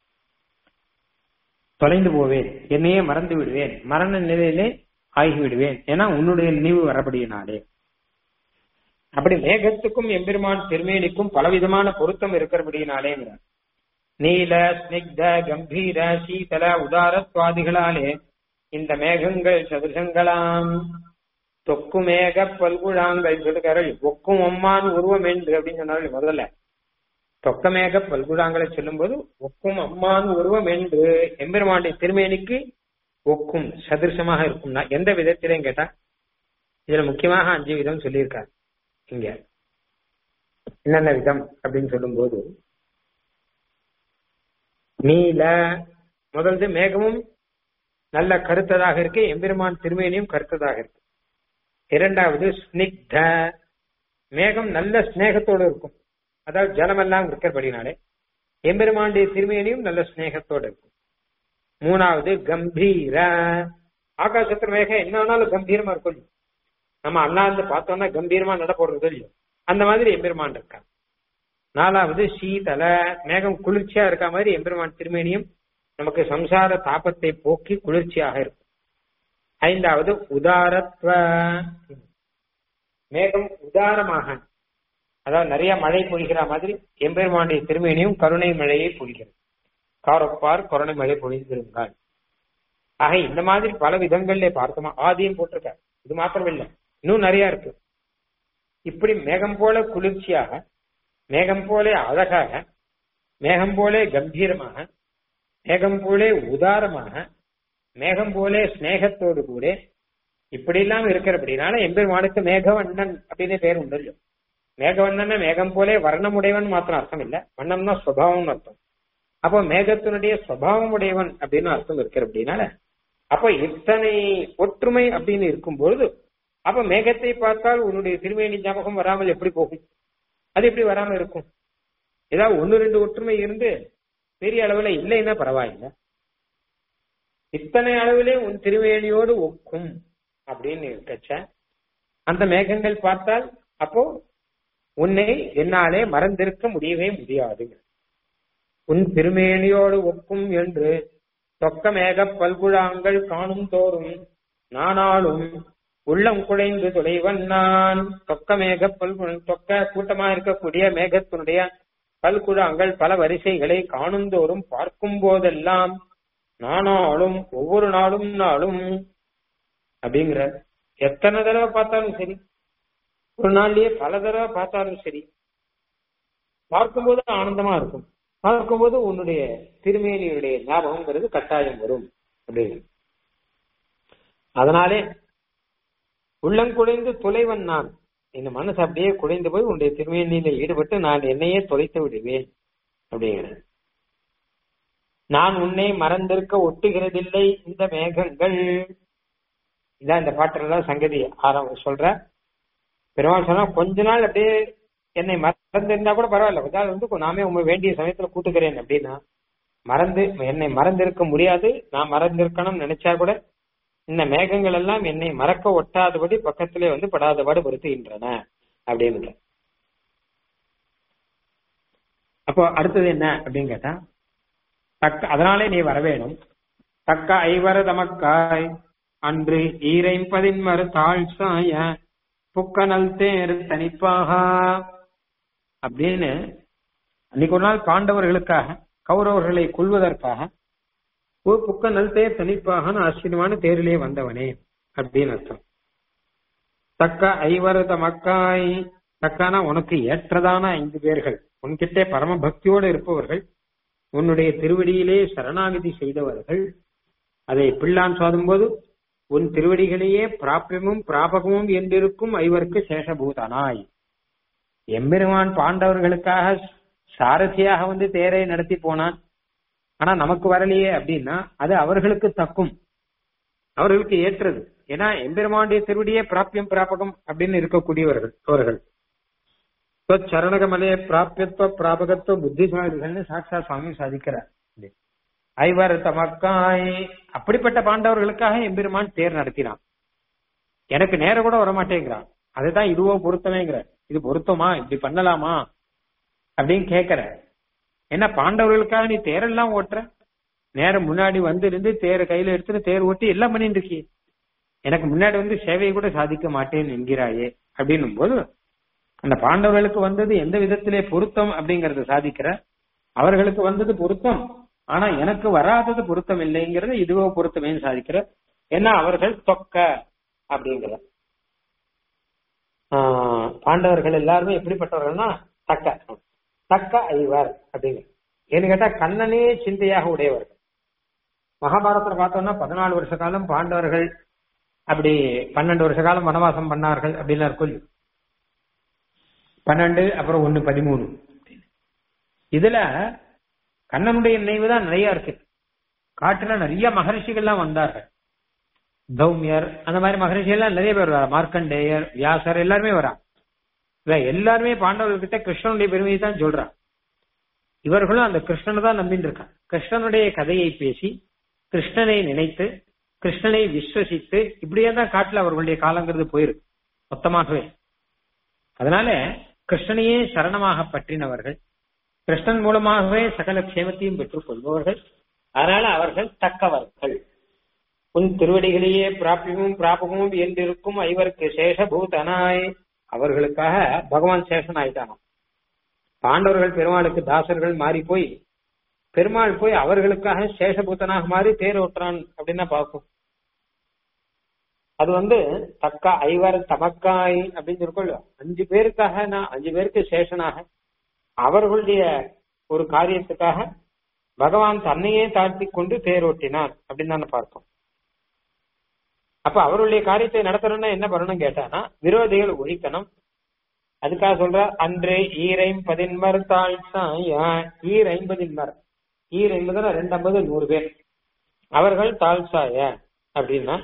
தொலைந்து போவேன் என்னையே மறந்து விடுவேன் மரண நிலையிலே ஆகி விடுவேன் ஏன்னா உன்னுடைய நினைவு வரபடியினாலே அப்படி மேகத்துக்கும் எம்பெருமான் திருமேனிக்கும் பலவிதமான பொருத்தம் இருக்கிறபடியினாலேங்கிறார் நீல ஸ்னிக்த கம்பீர சீதல உதாரத்வாதிகளாலே இந்த மேகங்கள் சதுரங்களாம் தொக்கு மேக பல்குழாங்கள் சொல்லுகிறார்கள் ஒக்கும் அம்மான் உருவம் என்று அப்படின்னு சொன்னார்கள் முதல்ல தொக்க மேக பல்குழாங்களை சொல்லும் போது ஒக்கும் அம்மான் உருவம் என்று எம்பெருமானுடைய திருமேனிக்கு ஒக்கும் சதிருஷமாக இருக்கும்னா எந்த விதத்திலையும் கேட்டா இதுல முக்கியமாக அஞ்சு விதம் சொல்லியிருக்காரு இங்க என்னென்ன விதம் அப்படின்னு சொல்லும் போது நீல முதல்து மேகமும் நல்ல கருத்ததாக இருக்கு எம்பெருமான் திருமேனியும் கருத்ததாக இருக்கு இரண்டாவது ஸ்னிக்த மேகம் நல்ல ஸ்நேகத்தோடு இருக்கும் அதாவது ஜலமெல்லாம் இருக்கிறபடினாலே எம்பெருமானுடைய திருமேனியும் நல்ல ஸ்நேகத்தோடு இருக்கும் மூணாவது கம்பீர ஆகாசத்துல மேகம் என்ன வேணாலும் கம்பீரமா இருக்கும் நம்ம அண்ணாந்து பார்த்தோம்னா கம்பீரமா நட போடுறது இல்லையோ அந்த மாதிரி எம்பெருமான் இருக்கா நாலாவது சீதல மேகம் குளிர்ச்சியா இருக்க மாதிரி எம்பெருமான் திருமேனியும் நமக்கு சம்சார தாபத்தை போக்கி குளிர்ச்சியாக இருக்கும் ஐந்தாவது உதாரத்வ மேகம் உதாரமாக அதாவது நிறைய மழை பொழிகிற மாதிரி எம்பெருமானுடைய திருமேனியும் கருணை மழையை பொழிகிறது காரப்பார் கருணை மழை பொழிந்திருந்தாள் ஆக இந்த மாதிரி பல விதங்கள்ல பார்த்தோமா ஆதியும் போட்டிருக்க இது மாத்திரம் இல்லை இன்னும் நிறைய இருக்கு இப்படி மேகம் போல குளிர்ச்சியாக மேகம் போல அழகாக மேகம் போல கம்பீரமாக மேகம் போலே உதாரமாக மேகம் போலே ஸ்நேகத்தோடு கூட இப்படி எல்லாம் இருக்கிறபடினால எம்பெருமானுக்கு மேகவண்ணன் அப்படின்னு பேர் உண்டு இல்லையோ மேகவண்ணன் மேகம் போலே வர்ணமுடையவன் மாத்திரம் அர்த்தம் இல்ல வண்ணம்னா சுவாவம் அர்த்தம் அப்போ மேகத்தினுடைய சுவாவம் உடையவன் அப்படின்னு அர்த்தம் இருக்கிறபடினால அப்ப இத்தனை ஒற்றுமை அப்படின்னு இருக்கும் பொழுது அப்ப மேகத்தை பார்த்தால் உன்னுடைய திருமேனி ஞாபகம் வராமல் எப்படி போகும் அது எப்படி வராம இருக்கும் ஏதாவது ஒன்னு ரெண்டு ஒற்றுமை இருந்து பெரிய அளவுல இல்லைன்னா பரவாயில்ல இத்தனை அளவிலே உன் திருவேணியோடு ஒக்கும் அப்படின்னு இருக்கச்ச அந்த மேகங்கள் பார்த்தால் அப்போ உன்னை என்னாலே மறந்திருக்க முடியவே முடியாது உன் திருமேனியோடு ஒக்கும் என்று தொக்க மேக பல்குழாங்கள் காணும் தோறும் நானாலும் உள்ளம் குழைந்து துளைவன் நான் தொக்க மேக பல்குழ தொக்க கூட்டமா இருக்கக்கூடிய மேகத்தினுடைய பல்குழாங்கள் பல வரிசைகளை காணும் தோறும் பார்க்கும் போதெல்லாம் நானாலும் ஒவ்வொரு நாளும் நாளும் அப்படிங்கிற எத்தனை தடவை பார்த்தாலும் சரி ஒரு நாள்லயே பல தடவை பார்த்தாலும் சரி பார்க்கும்போது ஆனந்தமா இருக்கும் பார்க்கும்போது உன்னுடைய திருமேனியுடைய ஞாபகம்ங்கிறது கட்டாயம் வரும் அப்படின்னு அதனாலே உள்ளங்குடைந்து துளைவன் நான் இந்த மனசு அப்படியே குடைந்து போய் உன்னுடைய திருமேனியில ஈடுபட்டு நான் என்னையே தொலைத்து விடுவேன் அப்படிங்கிற நான் உன்னை மறந்திருக்க ஒட்டுகிறதில்லை இந்த மேகங்கள் இதான் இந்த பாட்டுல சங்கதி ஆரம்ப சொல்ற பெருமாள் சொன்னா கொஞ்ச நாள் அப்படியே என்னை மறந்திருந்தா கூட பரவாயில்ல கொஞ்ச நாள் வந்து நாமே உங்க வேண்டிய சமயத்துல கூட்டுக்கிறேன் அப்படின்னா மறந்து என்னை மறந்திருக்க முடியாது நான் மறந்திருக்கணும் நினைச்சா கூட இந்த மேகங்கள் எல்லாம் என்னை மறக்க ஒட்டாதபடி பக்கத்திலே வந்து படாதபாடு பொருத்துகின்றன அப்படின்னு அப்போ அடுத்தது என்ன அப்படின்னு கேட்டா தக்க அதனாலே நீ வரவேணும் தக்க ஐவர தமக்காய் அன்று ஈரைம்பதின் மறு தாழ் சாய புக்கனல் தேர் தனிப்பாக அப்படின்னு அன்னைக்கு ஒரு நாள் பாண்டவர்களுக்காக கௌரவர்களை கொள்வதற்காக ஒரு புக்க நல் தேர் தனிப்பாக ஆச்சரியமான தேரிலே வந்தவனே அப்படின்னு அர்த்தம் தக்க ஐவரத மக்காய் தக்கானா உனக்கு ஏற்றதான ஐந்து பேர்கள் உன்கிட்ட பரம பக்தியோடு இருப்பவர்கள் உன்னுடைய திருவடியிலே சரணாகதி செய்தவர்கள் அதை பிள்ளான் சாதும் போது உன் திருவடிகளையே பிராபியமும் பிராபகமும் என்றிருக்கும் ஐவருக்கு சேஷபூதனாய் எம்பெருமான் பாண்டவர்களுக்காக சாரதியாக வந்து தேரை நடத்தி போனான் ஆனா நமக்கு வரலையே அப்படின்னா அது அவர்களுக்கு தக்கும் அவர்களுக்கு ஏற்றது ஏன்னா எம்பெருமானுடைய திருவடியே பிராபியம் பிராபகம் அப்படின்னு இருக்கக்கூடியவர்கள் அவர்கள் சரணகமலே பிராபியத்துவ பிராபகத்துவ புத்திசாலிகள்னு சாட்சா சுவாமி சாதிக்கிறார் ஐவர் தமக்காய் அப்படிப்பட்ட பாண்டவர்களுக்காக எம்பெருமான் தேர் நடத்தினான் எனக்கு நேரம் கூட வரமாட்டேங்கிறான் அதுதான் இதுவோ பொருத்தமேங்கிற இது பொருத்தமா இப்படி பண்ணலாமா அப்படின்னு கேக்குற என்ன பாண்டவர்களுக்காக நீ தேரெல்லாம் ஓட்டுற நேரம் முன்னாடி வந்து இருந்து தேரை கையில எடுத்துட்டு தேர் ஓட்டி எல்லாம் பண்ணிட்டு இருக்கி எனக்கு முன்னாடி வந்து சேவையை கூட சாதிக்க மாட்டேன் என்கிறாயே அப்படின்னும் போது அந்த பாண்டவர்களுக்கு வந்தது எந்த விதத்திலே பொருத்தம் அப்படிங்கறத சாதிக்கிற அவர்களுக்கு வந்தது பொருத்தம் ஆனா எனக்கு வராதது பொருத்தம் இல்லைங்கிறத இதுவோ பொருத்தமே சாதிக்கிற ஏன்னா அவர்கள் தொக்க அப்படிங்கிற பாண்டவர்கள் எல்லாருமே எப்படிப்பட்டவர்கள்னா தக்க தக்க ஐவர் அப்படிங்க ஏன்னு கேட்டா கண்ணனே சிந்தையாக உடையவர்கள் மகாபாரதத்துல பார்த்தோம்னா பதினாலு வருஷ காலம் பாண்டவர்கள் அப்படி பன்னெண்டு வருஷ காலம் வனவாசம் பண்ணார்கள் அப்படின்லாம் இருக்கும் பன்னெண்டு அப்புறம் ஒன்னு பதிமூணு இதுல கண்ணனுடைய நினைவு தான் நிறைய இருக்கு காட்டுல நிறைய மகரிஷிகள்லாம் வந்தார்கள் தௌமியர் அந்த மாதிரி மகரிஷிகள்லாம் நிறைய பேர் வரா மார்க்கண்டேயர் வியாசர் எல்லாருமே வரா இவ எல்லாருமே பாண்டவர்கிட்ட கிருஷ்ணனுடைய பெருமையை தான் சொல்றா இவர்களும் அந்த கிருஷ்ணனை தான் நம்பின்னு இருக்கான் கிருஷ்ணனுடைய கதையை பேசி கிருஷ்ணனை நினைத்து கிருஷ்ணனை விஸ்வசித்து இப்படியே தான் காட்டுல அவர்களுடைய காலங்கிறது போயிருக்கு மொத்தமாகவே அதனால கிருஷ்ணனையே சரணமாக பற்றினவர்கள் கிருஷ்ணன் மூலமாகவே சகல க்ஷேமத்தையும் பெற்றுக் கொள்பவர்கள் அதனால அவர்கள் தக்கவர்கள் உன் திருவடிகளையே பிராபியமும் பிராபகமும் என்றிருக்கும் ஐவருக்கு சேஷபூதனாய் அவர்களுக்காக பகவான் சேஷன் ஆயிட்டானாம் பாண்டவர்கள் பெருமாளுக்கு தாசர்கள் மாறி போய் பெருமாள் போய் அவர்களுக்காக சேஷபூத்தனாக மாறி தேர் ஓட்டுறான் அப்படின்னா பார்க்கும் அது வந்து தக்கா ஐவர் தமக்காய் அப்படின்னு இருக்கோம் அஞ்சு பேருக்காக நான் அஞ்சு பேருக்கு சேஷனாக அவர்களுடைய ஒரு காரியத்துக்காக பகவான் தன்னையே தாழ்த்தி கொண்டு தேரோட்டினான் அப்படின்னு தானே பார்த்தோம் அப்ப அவருடைய காரியத்தை நடத்தணும்னா என்ன பண்ணணும் கேட்டானா விரோதிகள் ஒழிக்கணும் அதுக்காக சொல்ற அன்று ஈரைம்பதின்மர் தாழ் ஈர் ஐம்பதின்மர் ஈர் ஐம்பதுல ரெண்டு ஐம்பது நூறு பேர் அவர்கள் தாழ் சாய அப்படின்னா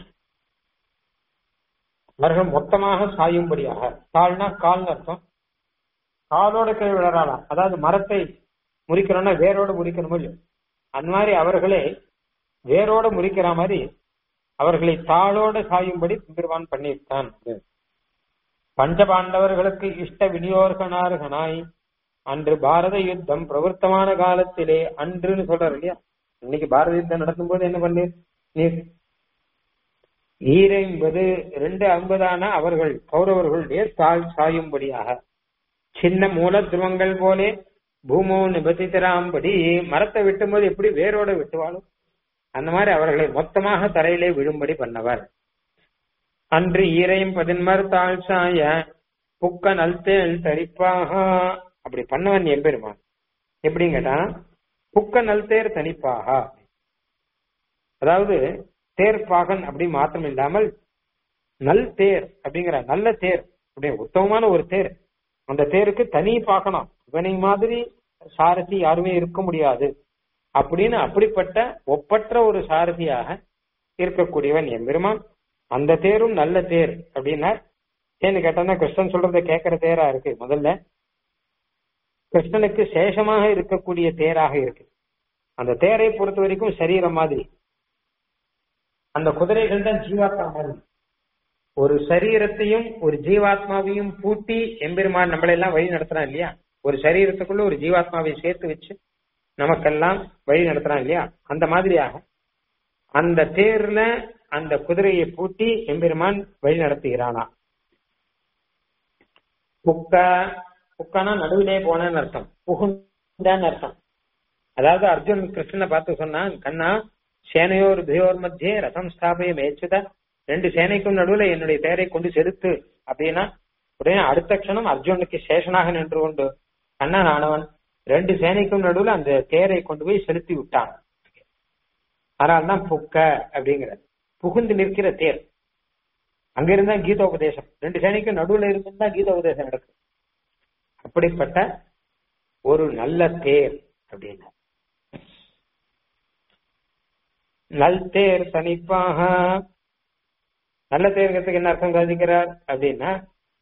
அவர்கள் மொத்தமாக சாயும்படியாக தாழ்னா கால்னு அர்த்தம் காலோட கை விழறாளாம் அதாவது மரத்தை முறிக்கிறோம்னா வேரோட முறிக்கணும் இல்லையோ அந்த மாதிரி அவர்களே வேரோட முறிக்கிற மாதிரி அவர்களை தாளோட சாயும்படி பெருமான் பண்ணியிருக்கான் பஞ்சபாண்டவர்களுக்கு இஷ்ட விநியோகனார்கனாய் அன்று பாரத யுத்தம் பிரவர்த்தமான காலத்திலே அன்றுன்னு சொல்றாரு இல்லையா இன்னைக்கு பாரத யுத்தம் நடக்கும் போது என்ன பண்ணு நீ ஈரைம்பது ரெண்டு ஐம்பதான அவர்கள் கௌரவர்களுடைய தாழ் சாயும்படியாக சின்ன மூல துருவங்கள் போலே பூமோ நிபதித்தராம்படி மரத்தை வெட்டும்போது எப்படி வேரோட வெட்டுவாலும் அந்த மாதிரி அவர்களை மொத்தமாக தரையிலே விழும்படி பண்ணவர் அன்று ஈரையும் பதின்மர் தாழ் சாய புக்க நல்தேள் தரிப்பாக அப்படி பண்ணவன் எம்பெருமான் எப்படின்னு கேட்டா புக்க நல்தேர் தனிப்பாக அதாவது தேர் பாகன் அப்படி மாத்திரம் இல்லாமல் நல் தேர் அப்படிங்கிற நல்ல தேர் அப்படி உத்தமமான ஒரு தேர் அந்த தேருக்கு தனி பாகனம் இவனை மாதிரி சாரதி யாருமே இருக்க முடியாது அப்படின்னு அப்படிப்பட்ட ஒப்பற்ற ஒரு சாரதியாக இருக்கக்கூடியவன் எம்பெருமான் அந்த தேரும் நல்ல தேர் அப்படின்னா ஏன்னு கேட்டோம்னா கிருஷ்ணன் சொல்றத கேட்கிற தேரா இருக்கு முதல்ல கிருஷ்ணனுக்கு சேஷமாக இருக்கக்கூடிய தேராக இருக்கு அந்த தேரை பொறுத்த வரைக்கும் சரீரம் மாதிரி அந்த குதிரைகள் தான் ஜீவாத்மா மாதிரி ஒரு சரீரத்தையும் ஒரு ஜீவாத்மாவையும் பூட்டி எம்பெருமான் நம்மளை எல்லாம் வழி நடத்துறான் இல்லையா ஒரு சரீரத்துக்குள்ள ஒரு ஜீவாத்மாவை சேர்த்து வச்சு நமக்கெல்லாம் வழி நடத்துறான் இல்லையா அந்த மாதிரியாக அந்த தேர்ல அந்த குதிரையை பூட்டி எம்பெருமான் வழி நடத்துகிறானா புக்க புக்கானா நடுவிலே போனன்னு அர்த்தம் புகுந்தான்னு அர்த்தம் அதாவது அர்ஜுன் கிருஷ்ணனை பார்த்து சொன்னான் கண்ணா சேனையோர் பியோர் மத்தியே ரதம் ஸ்தாபய மேய்ச்சுத ரெண்டு சேனைக்கும் நடுவுல என்னுடைய தேரை கொண்டு செலுத்து அப்படின்னா உடனே அடுத்த க்ஷணம் அர்ஜுனுக்கு சேஷனாக நின்று கொண்டு கண்ணன் ஆனவன் ரெண்டு சேனைக்கும் நடுவுல அந்த தேரை கொண்டு போய் செலுத்தி விட்டான் அதனால்தான் புக்க அப்படிங்கிற புகுந்து நிற்கிற தேர் அங்க இருந்தா கீதோபதேசம் ரெண்டு சேனைக்கும் நடுவுல இருந்தா கீதோபதேசம் நடக்கும் அப்படிப்பட்ட ஒரு நல்ல தேர் அப்படின்னா நல் தேர் தனிப்பாக நல்ல தேர்கிறதுக்கு என்ன அர்த்தம் சாதிக்கிறார் அப்படின்னா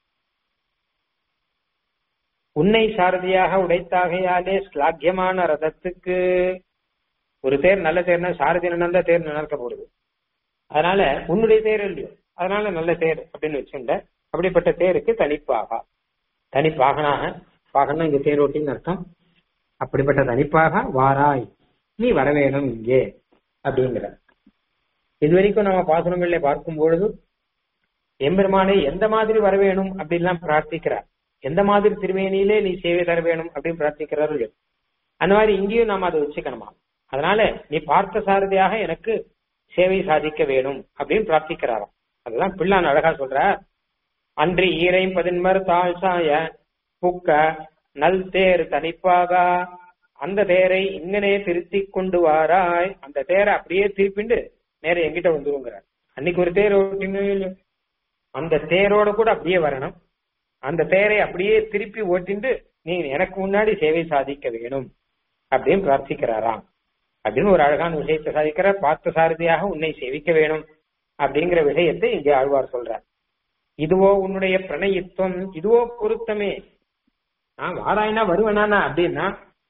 உன்னை சாரதியாக உடைத்தாகையாலே ஸ்லாக்கியமான ரதத்துக்கு ஒரு தேர் நல்ல தேர்னா சாரதி நடந்தா தேர் நடக்க போறது அதனால உன்னுடைய தேர் இல்லையோ அதனால நல்ல தேர் அப்படின்னு வச்சுண்ட அப்படிப்பட்ட தேருக்கு தனிப்பாக தனிப்பாகனாக பாகனா இங்க தேரோட்டின்னு அர்த்தம் அப்படிப்பட்ட தனிப்பாக வாராய் நீ வரவேணும் இங்கே அப்படிங்கிற இது வரைக்கும் நம்ம பாசுரங்களில் பார்க்கும் பொழுது எம்பெருமானை எந்த மாதிரி வர வேணும் அப்படின்லாம் பிரார்த்திக்கிறார் எந்த மாதிரி திருமேனியிலே நீ சேவை தர வேணும் அப்படின்னு பிரார்த்திக்கிறார்கள் அந்த மாதிரி இங்கேயும் நாம் அதை வச்சுக்கணுமா அதனால நீ பார்த்த சாரதியாக எனக்கு சேவை சாதிக்க வேணும் அப்படின்னு பிரார்த்திக்கிறாராம் அதெல்லாம் பிள்ளான் அழகா சொல்ற அன்று ஈரை பதின்மர் தாழ் சாய புக்க நல் தேர் தனிப்பாக அந்த தேரை இங்கனே திருத்தி கொண்டு வாராய் அந்த தேரை அப்படியே திருப்பிண்டு நேர எங்கிட்ட வந்துருங்கிறார் அன்னைக்கு ஒரு தேர் ஓட்டினு அந்த தேரோட கூட அப்படியே வரணும் அந்த தேரை அப்படியே திருப்பி ஓட்டிண்டு நீ எனக்கு முன்னாடி சேவை சாதிக்க வேணும் அப்படின்னு பிரார்த்திக்கிறாராம் அப்படின்னு ஒரு அழகான விஷயத்தை சாதிக்கிற பார்த்த சாரதியாக உன்னை சேவிக்க வேணும் அப்படிங்கிற விஷயத்தை இங்கே ஆழ்வார் சொல்றார் இதுவோ உன்னுடைய பிரணயித்துவம் இதுவோ பொருத்தமே நான் வாராயினா வருவனானா அப்படின்னா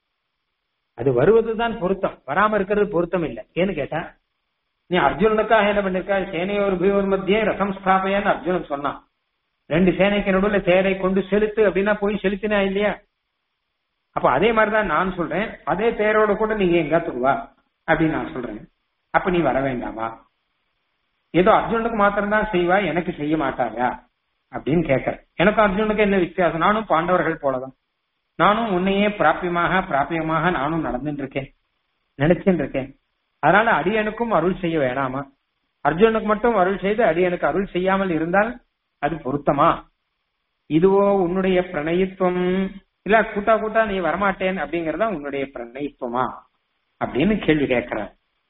அது வருவதுதான் பொருத்தம் வராம இருக்கிறது பொருத்தம் இல்லை ஏன்னு கேட்டா நீ அர்ஜுனனுக்காக என்ன பண்ணிருக்கா சேனையோர் பியோர் மத்தியே ரசம் ஸ்தாபையான்னு அர்ஜுனன் சொன்னான் ரெண்டு சேனைக்கு நடுவுல தேரை கொண்டு செலுத்து அப்படின்னா போய் செலுத்தினா இல்லையா அப்ப அதே மாதிரிதான் நான் சொல்றேன் அதே தேரோட கூட நீங்க எங்காத்துக்கு வா அப்படின்னு நான் சொல்றேன் அப்ப நீ வர வேண்டாமா ஏதோ அர்ஜுனுக்கு மாத்திரம்தான் செய்வா எனக்கு செய்ய மாட்டாயா அப்படின்னு கேட்கறேன் எனக்கும் அர்ஜுனுக்கு என்ன வித்தியாசம் நானும் பாண்டவர்கள் போலதான் நானும் உன்னையே பிராபியமாக பிராபியமாக நானும் நடந்துட்டு இருக்கேன் நினைச்சுட்டு இருக்கேன் அதனால அடியனுக்கும் அருள் செய்ய வேணாமா அர்ஜுனுக்கு மட்டும் அருள் செய்து அடியனுக்கு அருள் செய்யாமல் இருந்தால் அது பொருத்தமா இதுவோ உன்னுடைய பிரணயித்துவம் இல்ல கூட்டா கூட்டா நீ வரமாட்டேன் அப்படிங்கறதா உன்னுடைய பிரணயித்துவமா அப்படின்னு கேள்வி கேட்கிற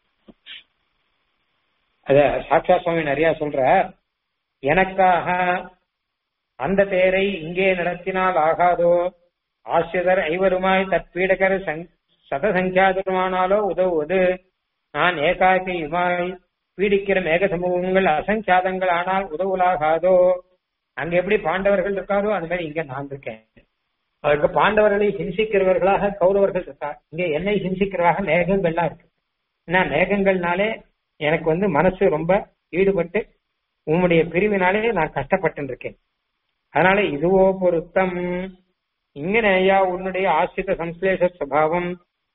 அத சாட்சா சுவாமி நிறைய சொல்ற எனக்காக அந்த தேரை இங்கே நடத்தினால் ஆகாதோ ஆசிரியர் ஐவருமாய் தற்பீடகர் சதசங்கியாதருமானாலோ உதவுவது நான் ஏகாக்கியுமாய் பீடிக்கிற மேக சமூகங்கள் அசங்கியாதங்கள் ஆனால் உதவுலாகாதோ அங்க எப்படி பாண்டவர்கள் இருக்காரோ அது மாதிரி இங்க நான் இருக்கேன் அதற்கு பாண்டவர்களை ஹிம்சிக்கிறவர்களாக கௌரவர்கள் இருக்கா இங்க என்னை ஹிம்சிக்கிறவராக மேகங்கள்லாம் இருக்கு ஏன்னா மேகங்கள்னாலே எனக்கு வந்து மனசு ரொம்ப ஈடுபட்டு உம்முடைய பிரிவினாலே நான் கஷ்டப்பட்டு இருக்கேன் அதனால இதுவோ பொருத்தம் இங்கனேயா உன்னுடைய ஆசிரித சம்ஸ்லேஷ சுவாவம்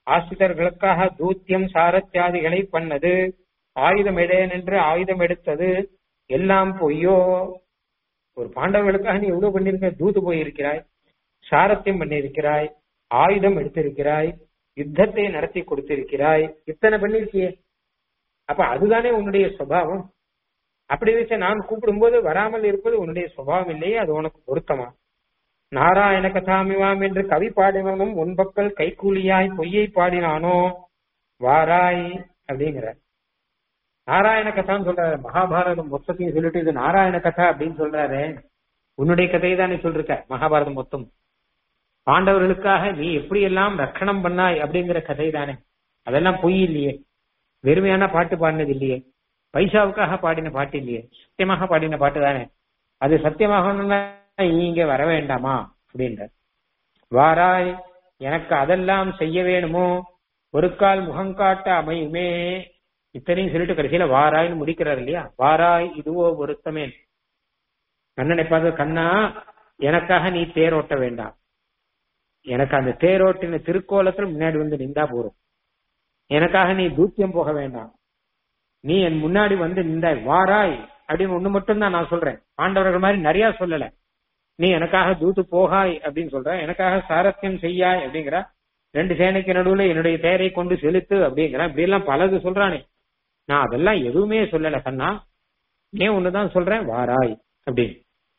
ஆசிரியர்களுக்காக தூத்தியம் சாரத்தியாதிகளை பண்ணது ஆயுதம் எடேன் என்று ஆயுதம் எடுத்தது எல்லாம் பொய்யோ ஒரு பாண்டவர்களுக்காக நீ எவ்வளவு பண்ணிருக்க தூது போயிருக்கிறாய் சாரத்தியம் பண்ணியிருக்கிறாய் ஆயுதம் எடுத்திருக்கிறாய் யுத்தத்தை நடத்தி கொடுத்திருக்கிறாய் இத்தனை பண்ணிருக்கியே அப்ப அதுதானே உன்னுடைய சுபாவம் அப்படி வச்சு நான் கூப்பிடும்போது வராமல் இருப்பது உன்னுடைய சுபாவம் இல்லையே அது உனக்கு பொருத்தமா நாராயண கதாமிவாம் என்று கவி பாடினவனும் உன்பக்கள் கைக்கூலியாய் பொய்யை பாடினானோ வாராய் அப்படிங்கிற நாராயண கதான்னு சொல்றாரு மகாபாரதம் மொத்தத்தையும் சொல்லிட்டு இது நாராயண கதா அப்படின்னு சொல்றாரு உன்னுடைய கதையை தானே சொல்லிருக்க மகாபாரதம் மொத்தம் பாண்டவர்களுக்காக நீ எப்படி எல்லாம் ரட்சணம் பண்ணாய் அப்படிங்கிற கதை தானே அதெல்லாம் பொய் இல்லையே வெறுமையான பாட்டு பாடினது இல்லையே பைசாவுக்காக பாடின பாட்டு இல்லையே சத்தியமாக பாடின பாட்டு தானே அது சத்தியமாகணும்னா நீ இங்க வர வேண்டாமா அப்படின்ற வாராய் எனக்கு அதெல்லாம் செய்ய வேணுமோ ஒரு கால் முகங்காட்ட அமையுமே இத்தனையும் சொல்லிட்டு கடைசியில வாராய்னு முடிக்கிறார் இல்லையா வாராய் இதுவோ பொருத்தமே கண்ணனை பார்த்து கண்ணா எனக்காக நீ தேரோட்ட வேண்டாம் எனக்கு அந்த தேரோட்டின திருக்கோலத்தில் முன்னாடி வந்து நின்றா போறோம் எனக்காக நீ தூத்தியம் போக வேண்டாம் நீ என் முன்னாடி வந்து நின்றாய் வாராய் அப்படின்னு ஒண்ணு மட்டும் தான் நான் சொல்றேன் பாண்டவர்கள் மாதிரி நிறைய சொல்லல நீ எனக்காக தூத்து போகாய் அப்படின்னு சொல்ற எனக்காக சாரத்தியம் செய்யாய் அப்படிங்கிற ரெண்டு சேனைக்கு நடுவுல என்னுடைய தேரை கொண்டு செலுத்து அப்படிங்கிற இப்படி எல்லாம் பலது சொல்றானே நான் அதெல்லாம் எதுவுமே சொல்லல கண்ணா ஏன் ஒண்ணுதான் சொல்றேன் வாராய் அப்படின்னு